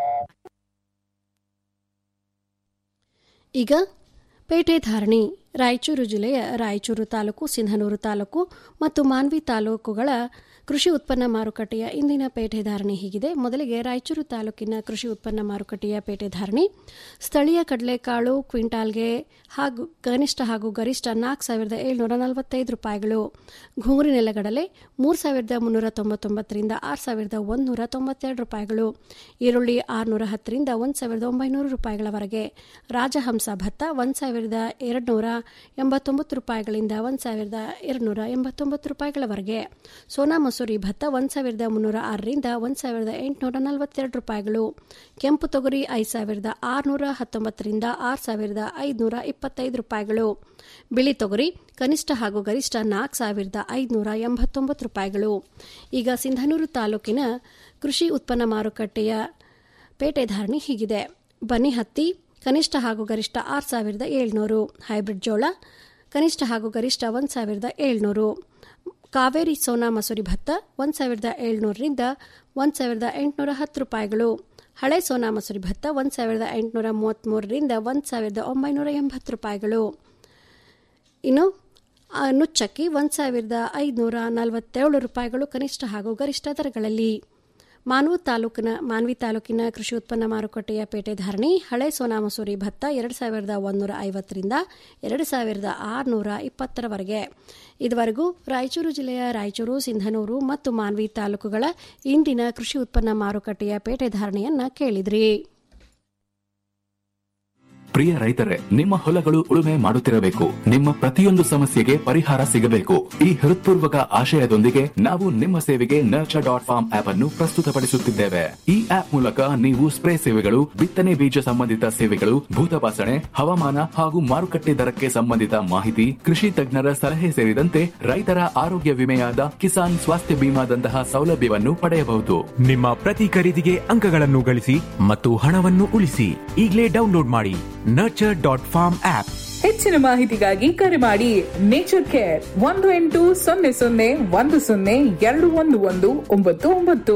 ಈಗ ಪೇಟೆ ಧಾರಣಿ ರಾಯಚೂರು ಜಿಲ್ಲೆಯ ರಾಯಚೂರು ತಾಲೂಕು ಸಿಂಧನೂರು ತಾಲೂಕು ಮತ್ತು ಮಾನ್ವಿ ತಾಲೂಕುಗಳ ಕೃಷಿ ಉತ್ಪನ್ನ ಮಾರುಕಟ್ಟೆಯ ಇಂದಿನ ಪೇಟೆ ಧಾರಣೆ ಹೀಗಿದೆ ಮೊದಲಿಗೆ ರಾಯಚೂರು ತಾಲೂಕಿನ ಕೃಷಿ ಉತ್ಪನ್ನ ಮಾರುಕಟ್ಟೆಯ ಪೇಟೆ ಧಾರಣೆ ಸ್ಥಳೀಯ ಕಡಲೆಕಾಳು ಕ್ವಿಂಟಾಲ್ಗೆ ಹಾಗೂ ಕನಿಷ್ಠ ಹಾಗೂ ಗರಿಷ್ಠ ನಾಲ್ಕು ಸಾವಿರದ ಏಳ್ನೂರ ನಲವತ್ತೈದು ರೂಪಾಯಿಗಳು ಘುಂಗುರಿ ನೆಲಗಡಲೆ ಮೂರು ಸಾವಿರದ ಮುನ್ನೂರ ತೊಂಬತ್ತೊಂಬತ್ತರಿಂದ ಆರು ಸಾವಿರದ ಒಂದೂರ ತೊಂಬತ್ತೆರಡು ರೂಪಾಯಿಗಳು ಈರುಳ್ಳಿ ಆರುನೂರ ಹತ್ತರಿಂದ ಒಂದು ಸಾವಿರದ ಒಂಬೈನೂರು ರೂಪಾಯಿಗಳವರೆಗೆ ರಾಜಹಂಸ ಭತ್ತ ಒಂದು ಸಾವಿರದ ಎರಡುನೂರ ಎಂಬತ್ತೊಂಬತ್ತು ರೂಪಾಯಿಗಳಿಂದ ಒಂದು ಸಾವಿರದ ಎರಡುನೂರ ಎಂಬತ್ತೊಂಬತ್ತು ರೂಪಾಯಿಗಳವರೆಗೆ ಸೋನಾ ಮಸೂರಿ ಭತ್ತ ಒಂದು ಸಾವಿರದ ಮುನ್ನೂರ ಆರರಿಂದ ಒಂದು ಸಾವಿರದ ಎಂಟುನೂರ ನಲವತ್ತೆರಡು ರೂಪಾಯಿಗಳು ಕೆಂಪು ತೊಗರಿ ಐದು ಸಾವಿರದ ಆರುನೂರ ಹತ್ತೊಂಬತ್ತರಿಂದ ಆರು ಸಾವಿರದ ಐದುನೂರ ಇಪ್ಪತ್ತೈದು ರೂಪಾಯಿಗಳು ಬಿಳಿ ತೊಗರಿ ಕನಿಷ್ಠ ಹಾಗೂ ಗರಿಷ್ಠ ನಾಲ್ಕು ಸಾವಿರದ ಐದುನೂರ ಎಂಬತ್ತೊಂಬತ್ತು ರೂಪಾಯಿಗಳು ಈಗ ಸಿಂಧನೂರು ತಾಲೂಕಿನ ಕೃಷಿ ಉತ್ಪನ್ನ ಮಾರುಕಟ್ಟೆಯ ಪೇಟೆ ಧಾರಣೆ ಹೀಗಿದೆ ಬನ್ನಿ ಹತ್ತಿ ಕನಿಷ್ಠ ಹಾಗೂ ಗರಿಷ್ಠ ಆರು ಸಾವಿರದ ಏಳ್ನೂರು ಹೈಬ್ರಿಡ್ ಜೋಳ ಕನಿಷ್ಠ ಹಾಗೂ ಗರಿಷ್ಠ ಒಂದು ಸಾವಿರದ ಏಳ್ನೂರು ಕಾವೇರಿ ಸೋನಾ ಮಸೂರಿ ಭತ್ತ ಒಂದು ಸಾವಿರದ ಏಳ್ನೂರರಿಂದ ಒಂದು ಸಾವಿರದ ಎಂಟುನೂರ ಹತ್ತು ರೂಪಾಯಿಗಳು ಹಳೆ ಸೋನಾ ಮಸೂರಿ ಭತ್ತ ಒಂದು ಸಾವಿರದ ಎಂಟುನೂರ ಮೂವತ್ತ್ಮೂರರಿಂದ ಒಂದು ಸಾವಿರದ ಒಂಬೈನೂರ ಎಂಬತ್ತು ರೂಪಾಯಿಗಳು ಇನ್ನು ನುಚ್ಚಕ್ಕಿ ಒಂದು ಸಾವಿರದ ಐದುನೂರ ನಲವತ್ತೇಳು ರೂಪಾಯಿಗಳು ಕನಿಷ್ಠ ಹಾಗೂ ಗರಿಷ್ಠ ದರಗಳಲ್ಲಿ ಮಾನ್ವಿ ತಾಲೂಕಿನ ಮಾನ್ವಿ ತಾಲೂಕಿನ ಕೃಷಿ ಉತ್ಪನ್ನ ಮಾರುಕಟ್ಟೆಯ ಪೇಟೆ ಧಾರಣಿ ಹಳೆ ಸೋನಾ ಮಸೂರಿ ಭತ್ತ ಎರಡು ಸಾವಿರದ ಒಂದೂರ ಐವತ್ತರಿಂದ ಎರಡು ಸಾವಿರದ ಆರುನೂರ ಇಪ್ಪತ್ತರವರೆಗೆ ಇದುವರೆಗೂ ರಾಯಚೂರು ಜಿಲ್ಲೆಯ ರಾಯಚೂರು ಸಿಂಧನೂರು ಮತ್ತು ಮಾನ್ವಿ ತಾಲೂಕುಗಳ ಇಂದಿನ ಕೃಷಿ ಉತ್ಪನ್ನ ಮಾರುಕಟ್ಟೆಯ ಪೇಟೆ ಧಾರಣೆಯನ್ನ ಕೇಳಿದ್ರಿ ಪ್ರಿಯ ರೈತರೇ ನಿಮ್ಮ ಹೊಲಗಳು ಉಳುಮೆ ಮಾಡುತ್ತಿರಬೇಕು ನಿಮ್ಮ ಪ್ರತಿಯೊಂದು ಸಮಸ್ಯೆಗೆ ಪರಿಹಾರ ಸಿಗಬೇಕು ಈ ಹೃತ್ಪೂರ್ವಕ ಆಶಯದೊಂದಿಗೆ ನಾವು ನಿಮ್ಮ ಸೇವೆಗೆ ನರ್ಚರ್ ಡಾಟ್ ಫಾರ್ಮ್ ಆಪ್ ಅನ್ನು ಪ್ರಸ್ತುತಪಡಿಸುತ್ತಿದ್ದೇವೆ ಈ ಆಪ್ ಮೂಲಕ ನೀವು ಸ್ಪ್ರೇ ಸೇವೆಗಳು ಬಿತ್ತನೆ ಬೀಜ ಸಂಬಂಧಿತ ಸೇವೆಗಳು ಭೂತಪಾಸಣೆ ಹವಾಮಾನ ಹಾಗೂ ಮಾರುಕಟ್ಟೆ ದರಕ್ಕೆ ಸಂಬಂಧಿತ ಮಾಹಿತಿ ಕೃಷಿ ತಜ್ಞರ ಸಲಹೆ ಸೇರಿದಂತೆ ರೈತರ ಆರೋಗ್ಯ ವಿಮೆಯಾದ ಕಿಸಾನ್ ಸ್ವಾಸ್ಥ್ಯ ಬಿಮಾದಂತಹ ಸೌಲಭ್ಯವನ್ನು ಪಡೆಯಬಹುದು ನಿಮ್ಮ ಪ್ರತಿ ಖರೀದಿಗೆ ಅಂಕಗಳನ್ನು ಗಳಿಸಿ ಮತ್ತು ಹಣವನ್ನು ಉಳಿಸಿ ಈಗಲೇ ಡೌನ್ಲೋಡ್ ಮಾಡಿ ನರ್ಚರ್ ಡಾಟ್ ಫಾರ್ಮ್ ಆಪ್ ಹೆಚ್ಚಿನ ಮಾಹಿತಿಗಾಗಿ ಕರೆ ಮಾಡಿ ನೇಚರ್ ಕೇರ್ ಒಂದು ಎಂಟು ಸೊನ್ನೆ ಸೊನ್ನೆ ಒಂದು ಸೊನ್ನೆ ಎರಡು ಒಂದು ಒಂದು ಒಂಬತ್ತು ಒಂಬತ್ತು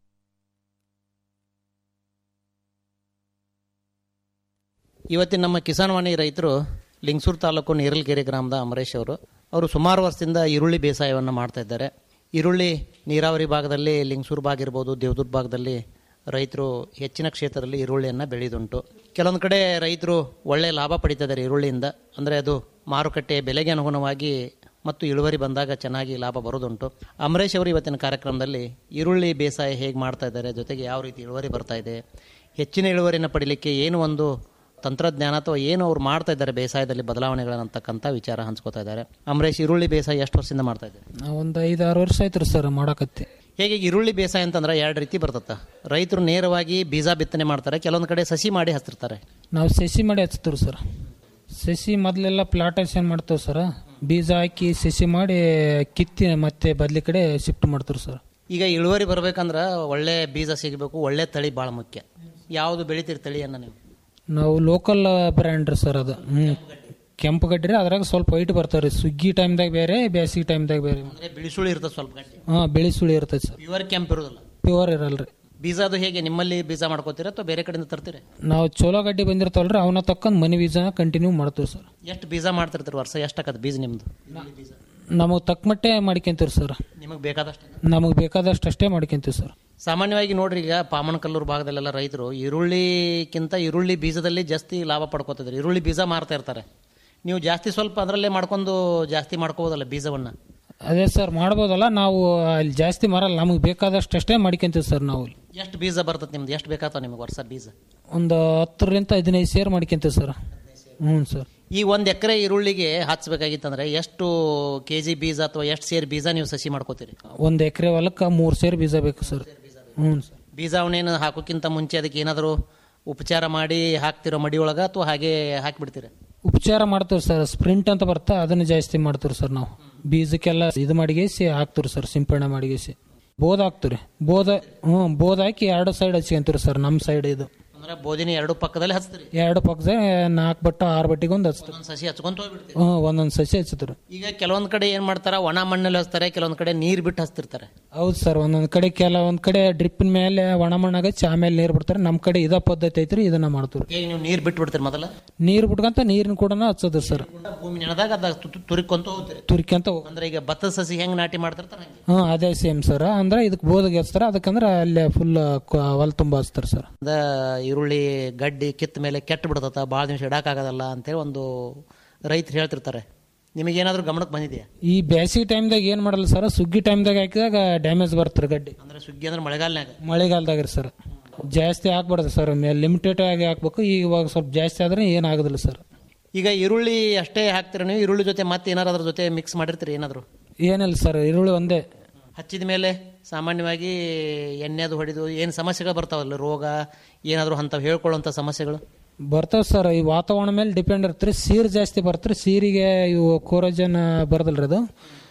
ಇವತ್ತಿನ ನಮ್ಮ ಕಿಸಾನ್ ವಾಣಿ ರೈತರು ಲಿಂಗಸೂರು ತಾಲೂಕು ನೇರಲಗೆರೆ ಗ್ರಾಮದ ಅಮರೇಶ್ ಅವರು ಅವರು ಸುಮಾರು ವರ್ಷದಿಂದ ಈರುಳ್ಳಿ ಬೇಸಾಯವನ್ನು ಮಾಡ್ತಾ ಇದ್ದಾರೆ ಈರುಳ್ಳಿ ನೀರಾವರಿ ಭಾಗದಲ್ಲಿ ಲಿಂಗಸೂರು ಭಾಗ ಇರ್ಬೋದು ದೇವದುರ್ಗ ಭಾಗದಲ್ಲಿ ರೈತರು ಹೆಚ್ಚಿನ ಕ್ಷೇತ್ರದಲ್ಲಿ ಈರುಳ್ಳಿಯನ್ನು ಬೆಳೆಯುದುಂಟು ಕೆಲವೊಂದು ಕಡೆ ರೈತರು ಒಳ್ಳೆ ಲಾಭ ಪಡಿತಾ ಇದ್ದಾರೆ ಈರುಳ್ಳಿಯಿಂದ ಅಂದರೆ ಅದು ಮಾರುಕಟ್ಟೆ ಬೆಲೆಗೆ ಅನುಗುಣವಾಗಿ ಮತ್ತು ಇಳುವರಿ ಬಂದಾಗ ಚೆನ್ನಾಗಿ ಲಾಭ ಬರೋದುಂಟು ಅಮರೇಶ್ ಅವರು ಇವತ್ತಿನ ಕಾರ್ಯಕ್ರಮದಲ್ಲಿ ಈರುಳ್ಳಿ ಬೇಸಾಯ ಹೇಗೆ ಮಾಡ್ತಾ ಇದ್ದಾರೆ ಜೊತೆಗೆ ಯಾವ ರೀತಿ ಇಳುವರಿ ಬರ್ತಾ ಇದೆ ಹೆಚ್ಚಿನ ಇಳುವರಿನ ಪಡಿಲಿಕ್ಕೆ ಏನು ಒಂದು ತಂತ್ರಜ್ಞಾನ ಅಥವಾ ಏನು ಅವ್ರು ಮಾಡ್ತಾ ಇದ್ದಾರೆ ಬೇಸಾಯದಲ್ಲಿ ಬದಲಾವಣೆಗಳನ್ನತಕ್ಕಂಥ ವಿಚಾರ ಹಂಚ್ಕೋತಾ ಇದ್ದಾರೆ ಅಮರೇಶ್ ಈರುಳ್ಳಿ ಬೇಸಾಯ ಎಷ್ಟು ವರ್ಷದಿಂದ ಮಾಡ್ತಾ ಇದ್ದಾರೆ ಒಂದು ಐದಾರು ವರ್ಷ ಆಯ್ತು ಸರ್ ಮಾಡಕತ್ತಿ ಹೇಗೆ ಈರುಳ್ಳಿ ಬೇಸಾಯ ಅಂತಂದ್ರೆ ಎರಡು ರೀತಿ ಬರ್ತತ್ತ ರೈತರು ನೇರವಾಗಿ ಬೀಜ ಬಿತ್ತನೆ ಮಾಡ್ತಾರೆ ಕೆಲವೊಂದು ಕಡೆ ಸಸಿ ಮಾಡಿ ಹಚ್ತಿರ್ತಾರೆ ನಾವು ಸಸಿ ಮಾಡಿ ಹಚ್ತೀವಿ ಸರ್ ಸಸಿ ಮೊದಲೆಲ್ಲ ಪ್ಲಾಟೇಷನ್ ಮಾಡ್ತೇವೆ ಸರ್ ಬೀಜ ಹಾಕಿ ಸಸಿ ಮಾಡಿ ಕಿತ್ತಿ ಮತ್ತೆ ಬದ್ಲಿ ಕಡೆ ಶಿಫ್ಟ್ ಮಾಡ್ತೀವಿ ಸರ್ ಈಗ ಇಳುವರಿ ಬರ್ಬೇಕಂದ್ರೆ ಒಳ್ಳೆ ಬೀಜ ಸಿಗಬೇಕು ಒಳ್ಳೆ ತಳಿ ಭಾಳ ಮುಖ್ಯ ಯಾವುದು ಬೆಳಿತೀರಿ ತಳಿಯನ್ನು ನೀವು ನಾವು ಲೋಕಲ್ ಬ್ರ್ಯಾಂಡ್ ರೀ ಸರ್ ಅದು ಹ್ಞೂ ಕೆಂಪು ಗಡ್ಡಿ ಅದ್ರಾಗ ಸ್ವಲ್ಪ ವೈಟ್ ಬರ್ತಾವೆ ರೀ ಸುಗ್ಗಿ ಟೈಮ್ದಾಗ ಬೇರೆ ಬೇಸಿಗೆ ಟೈಮ್ದಾಗ ಬೇರೆ ಅಂದರೆ ಬಿಳಿಸುಳಿ ಇರ್ತದೆ ಸ್ವಲ್ಪ ಗಟ್ಟಿ ಹಾಂ ಬೆಳಿ ಸುಳಿ ಇರ್ತೈತೆ ಸರ್ ಪ್ಯೂರ್ ಕೆಂಪ್ ಇರೋದಿಲ್ಲ ಪ್ಯೂರ್ ಇರಲ್ರಿ ಬೀಜ ಅದು ಹೇಗೆ ನಿಮ್ಮಲ್ಲಿ ಬೀಜ ಮಾಡ್ಕೋತೀರಾ ಅಥವಾ ಬೇರೆ ಕಡೆಯಿಂದ ತರ್ತೀರಾ ನಾವು ಚೋಲೋ ಗಡ್ಡಿ ಬಂದಿರ್ತಾವಲ್ರಿ ಅವನ್ನ ತಕ್ಕಂದು ಮನೆ ಬೀಜ ಕಂಟಿನ್ಯೂ ಮಾಡ್ತೀವಿ ಸರ್ ಎಷ್ಟು ಬೀಜ ಮಾಡ್ತಿರ್ತೀರಿ ವರ್ಷ ಎಷ್ಟು ಆಕತ್ ಬೀಜ ನಿಮ್ದು ನಮಗೆ ತಕ್ಕ ಮಟ್ಟೆ ಮಾಡ್ಕೊಂತೀವಿ ಸರ್ ನಿಮಗೆ ಬೇಕಾದಷ್ಟು ನಮಗೆ ಬೇಕಾದಷ್ಟು ಅಷ್ಟೇ ಮಾಡ್ಕೊಂತೀವಿ ಸರ್ ಸಾಮಾನ್ಯವಾಗಿ ನೋಡ್ರಿ ಈಗ ಪಾಮನಕಲ್ಲೂರು ಭಾಗದಲ್ಲೆಲ್ಲ ರೈತರು ಈರುಳ್ಳಿಕ್ಕಿಂತ ಈರುಳ್ಳಿ ಬೀಜದಲ್ಲಿ ಜಾಸ್ತಿ ಲಾಭ ಪಡ್ಕೋತಿದ್ದಾರೆ ಈರುಳ್ಳಿ ಬೀಜ ಮಾರ್ತಾ ಇರ್ತಾರೆ ನೀವು ಜಾಸ್ತಿ ಸ್ವಲ್ಪ ಅದರಲ್ಲೇ ಮಾಡ್ಕೊಂಡು ಜಾಸ್ತಿ ಮಾಡ್ಕೋಬೋದಲ್ಲ ಬೀಜವನ್ನು ಅದೇ ಸರ್ ಮಾಡ್ಬೋದಲ್ಲ ನಾವು ಅಲ್ಲಿ ಜಾಸ್ತಿ ಮಾರಲ್ಲ ನಮಗೆ ಬೇಕಾದಷ್ಟು ಅಷ್ಟೇ ಮಾಡ್ಕೊಂತೀವಿ ಸರ್ ನಾವು ಎಷ್ಟು ಬೀಜ ಬರ್ತದೆ ನಿಮ್ದು ಎಷ್ಟು ಬೇಕಾಗ್ತಾವ ನಿಮಗೆ ವರ್ಷ ಬೀಜ ಒಂದು ಹತ್ತರಿಂದ ಹದಿನೈದು ಸೇರ್ ಮಾಡ್ಕೊಂತೀವಿ ಸರ್ ಹ್ಞೂ ಸರ್ ಈ ಒಂದು ಎಕರೆ ಈರುಳ್ಳಿಗೆ ಹಚ್ಚಬೇಕಾಗಿತ್ತಂದ್ರೆ ಎಷ್ಟು ಕೆ ಜಿ ಬೀಜ ಅಥವಾ ಎಷ್ಟು ಸೇರ್ ಬೀಜ ನೀವು ಸಸಿ ಮಾಡ್ಕೋತೀರಿ ಒಂದು ಎಕರೆ ಹೊಲಕ್ಕೆ ಮೂರು ಸೇರ್ ಬೀಜ ಬೇಕು ಸರ್ ಹ್ಞೂ ಸರ್ ಬೀಜ ಅವನೇನು ಹಾಕೋಕ್ಕಿಂತ ಮುಂಚೆ ಅದಕ್ಕೆ ಏನಾದರೂ ಉಪಚಾರ ಮಾಡಿ ಹಾಕ್ತಿರೋ ಮಡಿ ಒಳಗೆ ಅಥವಾ ಹಾಗೆ ಹಾಕಿಬಿಡ್ತೀರ ಉಪಚಾರ ಮಾಡ್ತೀವಿ ಸರ್ ಸ್ಪ್ರಿಂಟ್ ಅಂತ ಬರ್ತಾ ಅದನ್ನು ಜಾಸ್ತಿ ಮಾಡ್ತೀವಿ ಸರ್ ನಾವು ಬೀಜಕ್ಕೆಲ್ಲ ಇದು ಮಾಡಿಗೇಸಿ ಹಾಕ್ತೀವಿ ಸರ್ ಸಿಂಪಡಣೆ ಮಾಡಿಗೇಸಿ ಬೋದ್ ಹಾಕ್ತೀವಿ ಬೋದ ಹ್ಞೂ ಬೋದ್ ಹಾಕಿ ಎರಡು ಸೈಡ್ ಹಚ್ಕೊಂತೀವಿ ಸರ್ ನಮ್ಮ ಸೈಡ್ ಇದು ಅಂದ್ರೆ ಬೋದಿನ ಎರಡು ಪಕ್ಕದಲ್ಲಿ ಹಚ್ತೀರಿ ಎರಡು ಪಕ್ಕದ ನಾಲ್ಕು ಬಟ್ಟ ಆರು ಬಟ್ಟಿಗೆ ಒಂದು ಹಚ್ತೀವಿ ಒಂದ್ ಸಸಿ ಹಚ್ಕೊಂತ ಹೋಗ್ಬಿಡ್ತೀರಿ ಹ್ಞೂ ಒಂದೊಂದು ಸಸಿ ಹಚ್ತೀವಿ ಈಗ ಕೆಲವೊಂದ್ ಕಡೆ ಏನ್ ಮಾಡ್ತಾರ ಒಣ ಮಣ್ಣಲ್ಲಿ ಹಚ್ತಾರೆ ಕೆಲವೊಂದ್ ಕಡೆ ನೀರ್ ಬಿಟ್ಟು ಹಚ್ತಿರ್ತಾರೆ ಹೌದು ಸರ್ ಒಂದೊಂದು ಕಡೆ ಕೆಲವೊಂದು ಕಡೆ ಡ್ರಿಪ್ಪಿನ ಮೇಲೆ ಒಣ ಮಣ್ಣಾಗ ಹಚ್ಚಿ ಆಮೇಲೆ ನೀರು ಬಿಡ್ತಾರೆ ನಮ್ಮ ಕಡೆ ಇದ ಪದ್ಧತಿ ಐತ್ರಿ ಇದನ್ನ ಮಾಡ್ತೀವಿ ಈಗ ನೀವು ನೀರ್ ಬಿಟ್ಟು ಬಿಡ್ತೀರಿ ಮೊದಲ ನೀರು ಬಿಟ್ಕಂತ ನೀರಿನ ಕೂಡ ಹಚ್ಚೋದು ಸರ್ ಭೂಮಿ ನೆನದಾಗ ಅದ ತುರಿಕೊಂತ ಹೋಗ್ತೀರಿ ತುರ್ಕ್ಯಂತ ಅಂದ್ರೆ ಈಗ ಭತ್ತದ ಸಸಿ ಹೆಂಗ್ ನಾಟಿ ಮಾಡ್ತಿರ್ತಾರೆ ಹ್ಞೂ ಅದೇ ಸೇಮ್ ಸರ್ ಅಂದ್ರೆ ಇದಕ್ಕೆ ಬೋದಿಗೆ ಹಚ್ತಾರೆ ಅದಕ್ಕಂದ್ರೆ ಅಲ್ಲೇ ಫುಲ್ ಹೊಲ ತುಂಬ ಹಚ್ತಾರೆ ಸರ್ ಅದ ಈರುಳ್ಳಿ ಗಡ್ಡಿ ಕಿತ್ತ ಮೇಲೆ ಕೆಟ್ಟು ಬಿಡ್ತತ ಭಾಳ ದಿವಸ ಇಡಕ್ಕಾಗೋದಲ್ಲ ಅಂತೇಳಿ ಒಂದು ರೈತರು ಹೇಳ್ತಿರ್ತಾರೆ ನಿಮಗೇನಾದ್ರೂ ಗಮನಕ್ಕೆ ಬಂದಿದೆಯಾ ಈ ಬೇಸಿಗೆ ಟೈಮ್ದಾಗ ಏನು ಮಾಡಲ್ಲ ಸರ್ ಸುಗ್ಗಿ ಟೈಮ್ದಾಗ ಹಾಕಿದಾಗ ಡ್ಯಾಮೇಜ್ ಬರ್ತಾರೆ ಗಡ್ಡಿ ಅಂದ್ರೆ ಸುಗ್ಗಿ ಅಂದ್ರೆ ಮಳೆಗಾಲನಾಗ ಮಳೆಗಾಲದಾಗ ರೀ ಸರ್ ಜಾಸ್ತಿ ಹಾಕ್ಬಾರ್ದು ಸರ್ ಲಿಮಿಟೆಡ್ ಆಗಿ ಹಾಕ್ಬೇಕು ಈಗ ಇವಾಗ ಸ್ವಲ್ಪ ಜಾಸ್ತಿ ಆದ್ರೆ ಏನಾಗೋದಿಲ್ಲ ಸರ್ ಈಗ ಈರುಳ್ಳಿ ಅಷ್ಟೇ ಹಾಕ್ತೀರ ನೀವು ಈರುಳ್ಳಿ ಜೊತೆ ಮತ್ತೆ ಏನಾರು ಅದ್ರ ಜೊತೆ ಮಿಕ್ಸ್ ಮಾಡಿರ್ತೀರಿ ಏನಾದ್ರು ಏನಿಲ್ಲ ಸರ್ ಈರುಳ್ಳಿ ಒಂದೇ ಹಚ್ಚಿದ ಮೇಲೆ ಸಾಮಾನ್ಯವಾಗಿ ಎಣ್ಣೆದು ಹೊಡೆದು ಏನು ಸಮಸ್ಯೆಗಳು ಬರ್ತಾವಲ್ಲ ರೋಗ ಏನಾದರೂ ಅಂಥವು ಹೇಳ್ಕೊಳ್ಳುವಂಥ ಸಮಸ್ಯೆಗಳು ಬರ್ತಾವ ಸರ್ ಈ ವಾತಾವರಣ ಮೇಲೆ ಡಿಪೆಂಡ್ ಇರ್ತಾರೆ ಸೀರ್ ಜಾಸ್ತಿ ಬರ್ತಾರೆ ಸೀರಿಗೆ ಇವು ಕೋರೋಜನ್ ಬರೋದಿಲ್ರಿ ಅದು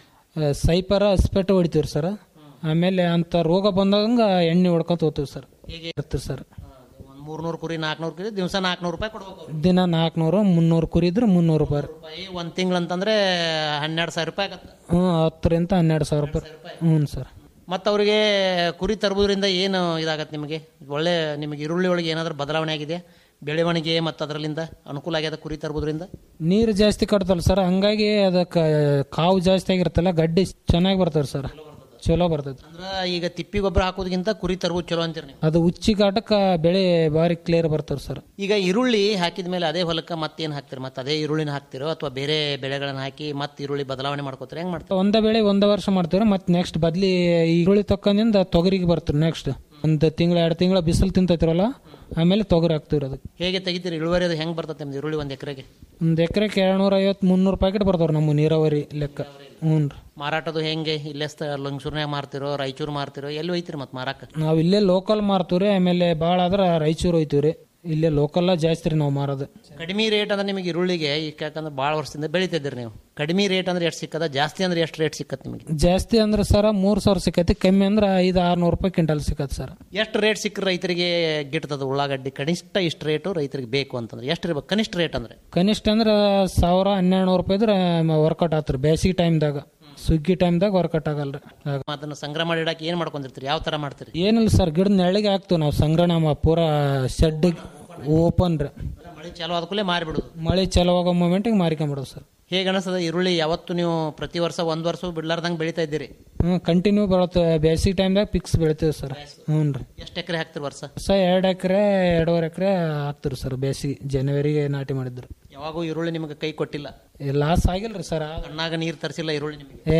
ಆ, ಸೈಪರ ಹಸ್ಪೆಟ್ಟು ಹೊಡಿತೀವಿ ಸರ್ ಆಮೇಲೆ ಅಂತ ರೋಗ ಬಂದಾಗ ಎಣ್ಣೆ ಹೊಡ್ಕೊಂತ ಹೋಗ್ತೀವಿ ಸರ್ ಹೇಗೆ ಇರ್ತೀವಿ ಸರ್ ಒಂದು ಮೂರ್ನೂರು ಕುರಿ ನಾಲ್ಕುನೂರು ಕುರಿ ದಿವಸ ನಾಲ್ಕುನೂರು ರೂಪಾಯಿ ಕೊಡ್ಬೇಕು ದಿನ ನಾಲ್ಕುನೂರು ಮುನ್ನೂರು ಕುರಿ ಇದ್ರೆ ಮುನ್ನೂರು ರೂಪಾಯಿ ರೀ. ರೂಪಾಯಿ ಒಂದು ತಿಂಗಳು ಅಂತಂದ್ರೆ ಹನ್ನೆರಡು ಸಾವಿರ ರೂಪಾಯಿ ಆಗತ್ತೆ ಹ್ಞೂ ಹತ್ತರಿಂದ ಹನ್ನೆರಡು ಸಾವಿರ ರೂಪಾಯಿ ಹ್ಞೂ ಸರ್ ಮತ್ತು ಅವರಿಗೆ ಕುರಿ ತರುವುದರಿಂದ ಏನು ಇದಾಗತ್ತೆ ನಿಮಗೆ ಒಳ್ಳೆ ನಿಮಗೆ ಈರುಳ್ಳಿ ಒಳಗೆ ಏನಾದರೂ ಬದಲಾವಣೆ ಆಗಿದೆ ಬೆಳವಣಿಗೆ ಮತ್ತು ಅದರಲ್ಲಿಂದ ಅನುಕೂಲ ಆಗ್ಯದ ಕುರಿ ತರುವುದರಿಂದ ನೀರು ಜಾಸ್ತಿ ಕಟ್ತಲ್ಲ ಸರ್ ಹಂಗಾಗಿ ಅದಕ್ಕೆ ಕಾವು ಜಾಸ್ತಿ ಆಗಿರುತ್ತಲ್ಲ ಗಡ್ಡಿ ಚೆನ್ನಾಗಿ ಬರ್ತದೆ ಸರ್ ಚಲೋ ಬರ್ತೈತೆ ಅಂದ್ರೆ ಈಗ ತಿಪ್ಪಿ ಗೊಬ್ಬರ ಹಾಕೋದಕ್ಕಿಂತ ಕುರಿ ತರುವುದು ಚಲೋ ಅಂತೀರಿ ನೀವು ಅದು ಉಚ್ಚಿ ಕಾಟಕ್ಕೆ ಬೆಳೆ ಭಾರಿ ಕ್ಲಿಯರ್ ಬರ್ತದೆ ಸರ್ ಈಗ ಈರುಳ್ಳಿ ಹಾಕಿದ ಮೇಲೆ ಅದೇ ಹೊಲಕ್ಕೆ ಮತ್ತೇನು ಹಾಕ್ತೀರಿ ಮತ್ತೆ ಅದೇ ಈರುಳ್ಳಿನ ಹಾಕ್ತಿರೋ ಅಥವಾ ಬೇರೆ ಬೆಳೆಗಳನ್ನ ಹಾಕಿ ಮತ್ತೆ ಈರುಳ್ಳಿ ಬದಲಾವಣೆ ಮಾಡ್ಕೋತೀರಿ ಹೆಂಗೆ ಮಾಡ್ತೀರಿ ಒಂದ ಬೆಳೆ ಒಂದ ವರ್ಷ ಮಾಡ್ತೀವಿ ಮತ್ತೆ ನೆಕ್ಸ್ಟ್ ಬದ್ಲಿ ಈರುಳ್ಳಿ ತಕ್ಕಂದಿಂದ ತೊಗರಿಗೆ ಬರ್ತೀವಿ ನೆಕ್ಸ್ಟ್ ಒಂದು ತಿಂಗಳ ಎರಡು ತಿಂಗಳ ಬಿಸಿಲು ತಿಂತೈತಿರಲ್ಲ ಆಮೇಲೆ ತೊಗರಿ ಹಾಕ್ತಿವ್ರಿ ಅದಕ್ಕೆ ಹೇಗೆ ತೆಗಿತೀರಿ ಇಳುವರಿ ಅದು ಹೆಂಗೆ ಬರ್ತದೆ ನಿಮ್ದು ಈರುಳ್ಳಿ ಒಂದು ಎಕರೆಗೆ ಒಂದು ಎಕರೆಗೆ ಎರಡ್ನೂರ ಐವತ್ತು ಮುನ್ನೂರು ಪ್ಯಾಕೆಟ್ ಬರ್ತಾವ್ರಿ ನಮ್ಮ ನೀರಾವರಿ ಲೆಕ್ಕ ಹ್ಞೂ ರೀ ಮಾರಾಟದು ಹೆಂಗೆ ಇಲ್ಲೇ ಲಂಗಸೂರ್ನಾಗ ಮಾರ್ತಿರೋ ರಾಯಚೂರು ಮಾರ್ತಿರೋ ಎಲ್ಲಿ ಹೋಯ್ತಿರಿ ಮತ್ತೆ ಮಾರಾಕ ನಾವು ಇಲ್ಲೇ ಲೋಕಲ್ ಮಾರ್ತೀವ್ರಿ ಆಮೇಲೆ ಭಾಳ ಆದ್ರೆ ರಾಯಚೂರು ಹೋಯ್ತೀವ್ರಿ ಇಲ್ಲೇ ಲೋಕಲ್ಲ ಜಾಸ್ತಿ ರೀ ನಾವು ಮಾರೋದು ಕಡಿಮೆ ರೇಟ್ ಅಂದ್ರೆ ನಿಮಗೆ ಈರುಳ್ಳಿಗೆ ಈಗ ಯಾಕಂದ್ರೆ ಭಾಳ ವರ್ಷದಿಂದ ಬೆಳಿತಿದ್ದೀರಿ ನೀವು ಕಡಿಮೆ ರೇಟ್ ಅಂದ್ರೆ ಎಷ್ಟು ಸಿಕ್ಕದ ಜಾಸ್ತಿ ಅಂದ್ರೆ ಎಷ್ಟು ರೇಟ್ ಸಿಕ್ಕತ್ ನಿಮಗೆ ಜಾಸ್ತಿ ಅಂದ್ರೆ ಸರ ಮೂರು ಸಾವಿರ ಸಿಕ್ಕೈತಿ ಕಮ್ಮಿ ಅಂದ್ರೆ ಐದು ಆರ್ನೂರು ರೂಪಾಯಿ ಕ್ವಿಂಟಲ್ ಸಿಕ್ಕತ್ತೆ ಸರ್ ಎಷ್ಟು ರೇಟ್ ಸಿಕ್ಕರೆ ರೈತರಿಗೆ ಗಿಟ್ಟದ ಉಳ್ಳಾಗಡ್ಡಿ ಕನಿಷ್ಠ ಇಷ್ಟು ರೇಟು ರೈತರಿಗೆ ಬೇಕು ಅಂತಂದ್ರೆ ಎಷ್ಟು ಇರ್ಬೇಕು ಕನಿಷ್ಠ ರೇಟ್ ಅಂದ್ರೆ ಕನಿಷ್ಠ ಅಂದ್ರೆ ಸಾವಿರ ಹನ್ನೆರಡು ನೂರು ರೂಪಾಯಿ ಇದ್ರೆ ವರ್ಕೌಟ್ ಆತ್ರಿ ಬೇಸಿಗೆ ಟೈಮ್ದಾಗ ಸುಗ್ಗಿ ಟೈಮ್ದಾಗ ವರ್ಕೌಟ್ ಆಗಲ್ರಿ ಆಗ ಅದನ್ನ ಸಂಗ್ರಹ ಮಾಡಿ ಇಡಕ್ಕೆ ಏನ್ ಮಾಡ್ಕೊಂಡಿರ್ತೀರಿ ಯಾವ ತರ ಮಾಡ್ತೀರಿ ಏನಿಲ್ಲ ಸರ್ ಗಿಡದ ನೆರಳಿಗೆ ಹಾಕ್ತಿವಿ ನಾವು ಸಂಗ್ರಹಣ ಮಾ- ಪೂರಾ ಶೆಡ್ ಓಪನ್ ರೀ ಮಳೆ ಚಾಲು ಆದ್ಕೂಲೆ ಮಾರಿಬಿಡುದು ಮಳೆ ಚಲೋ ಆಗೋ ಮೂಮೆಂಟಿಗೆ ಮಾರಿಕೊಂಬಿಡೋದು ಸರ್ ಹೇಗೆ ಅನಿಸ್ತದ ಈರುಳ್ಳಿ ಯಾವತ್ತು ನೀವು ಪ್ರತಿ ವರ್ಷ ಒಂದ್ ವರ್ಷ ಬಿಡ್ಲಾರ್ದಂಗೆ ಬೆಳಿತಾ ಇದ್ದೀರಿ ಹ್ಞೂ ಕಂಟಿನ್ಯೂ ಬರುತ್ತೆ ಬೇಸಿಗೆ ಟೈಮ್ದಾಗ ಫಿಕ್ಸ್ ಬೆಳಿತೀವಿ ಸರ್ ಹ್ಞೂ ರೀ ಎಷ್ಟು ಎಕರೆ ಹಾಕ್ತಿರಿ ವರ್ಷ ಸ ಎರಡು ಎಕರೆ ಎರಡೂವರೆ ಎಕರೆ ಹಾಕ್ತಿರಿ ಸರ್ ಬೇಸಿಗೆ ಜನವರಿಗೆ ನಾಟಿ ಮಾಡಿದ್ರು ಯಾವಾಗೂ ಈರುಳ್ಳಿ ನಿಮಗೆ ಕೈ ಕೊಟ್ಟಿಲ್ಲ ಲಾಸ್ ಆಗಿಲ್ರಿ ಸರ್ ಕಣ್ಣಾಗ ನೀರು ತರಿಸಿಲ್ಲ ಈರುಳ್ಳಿ ನಿಮಗೆ ಏ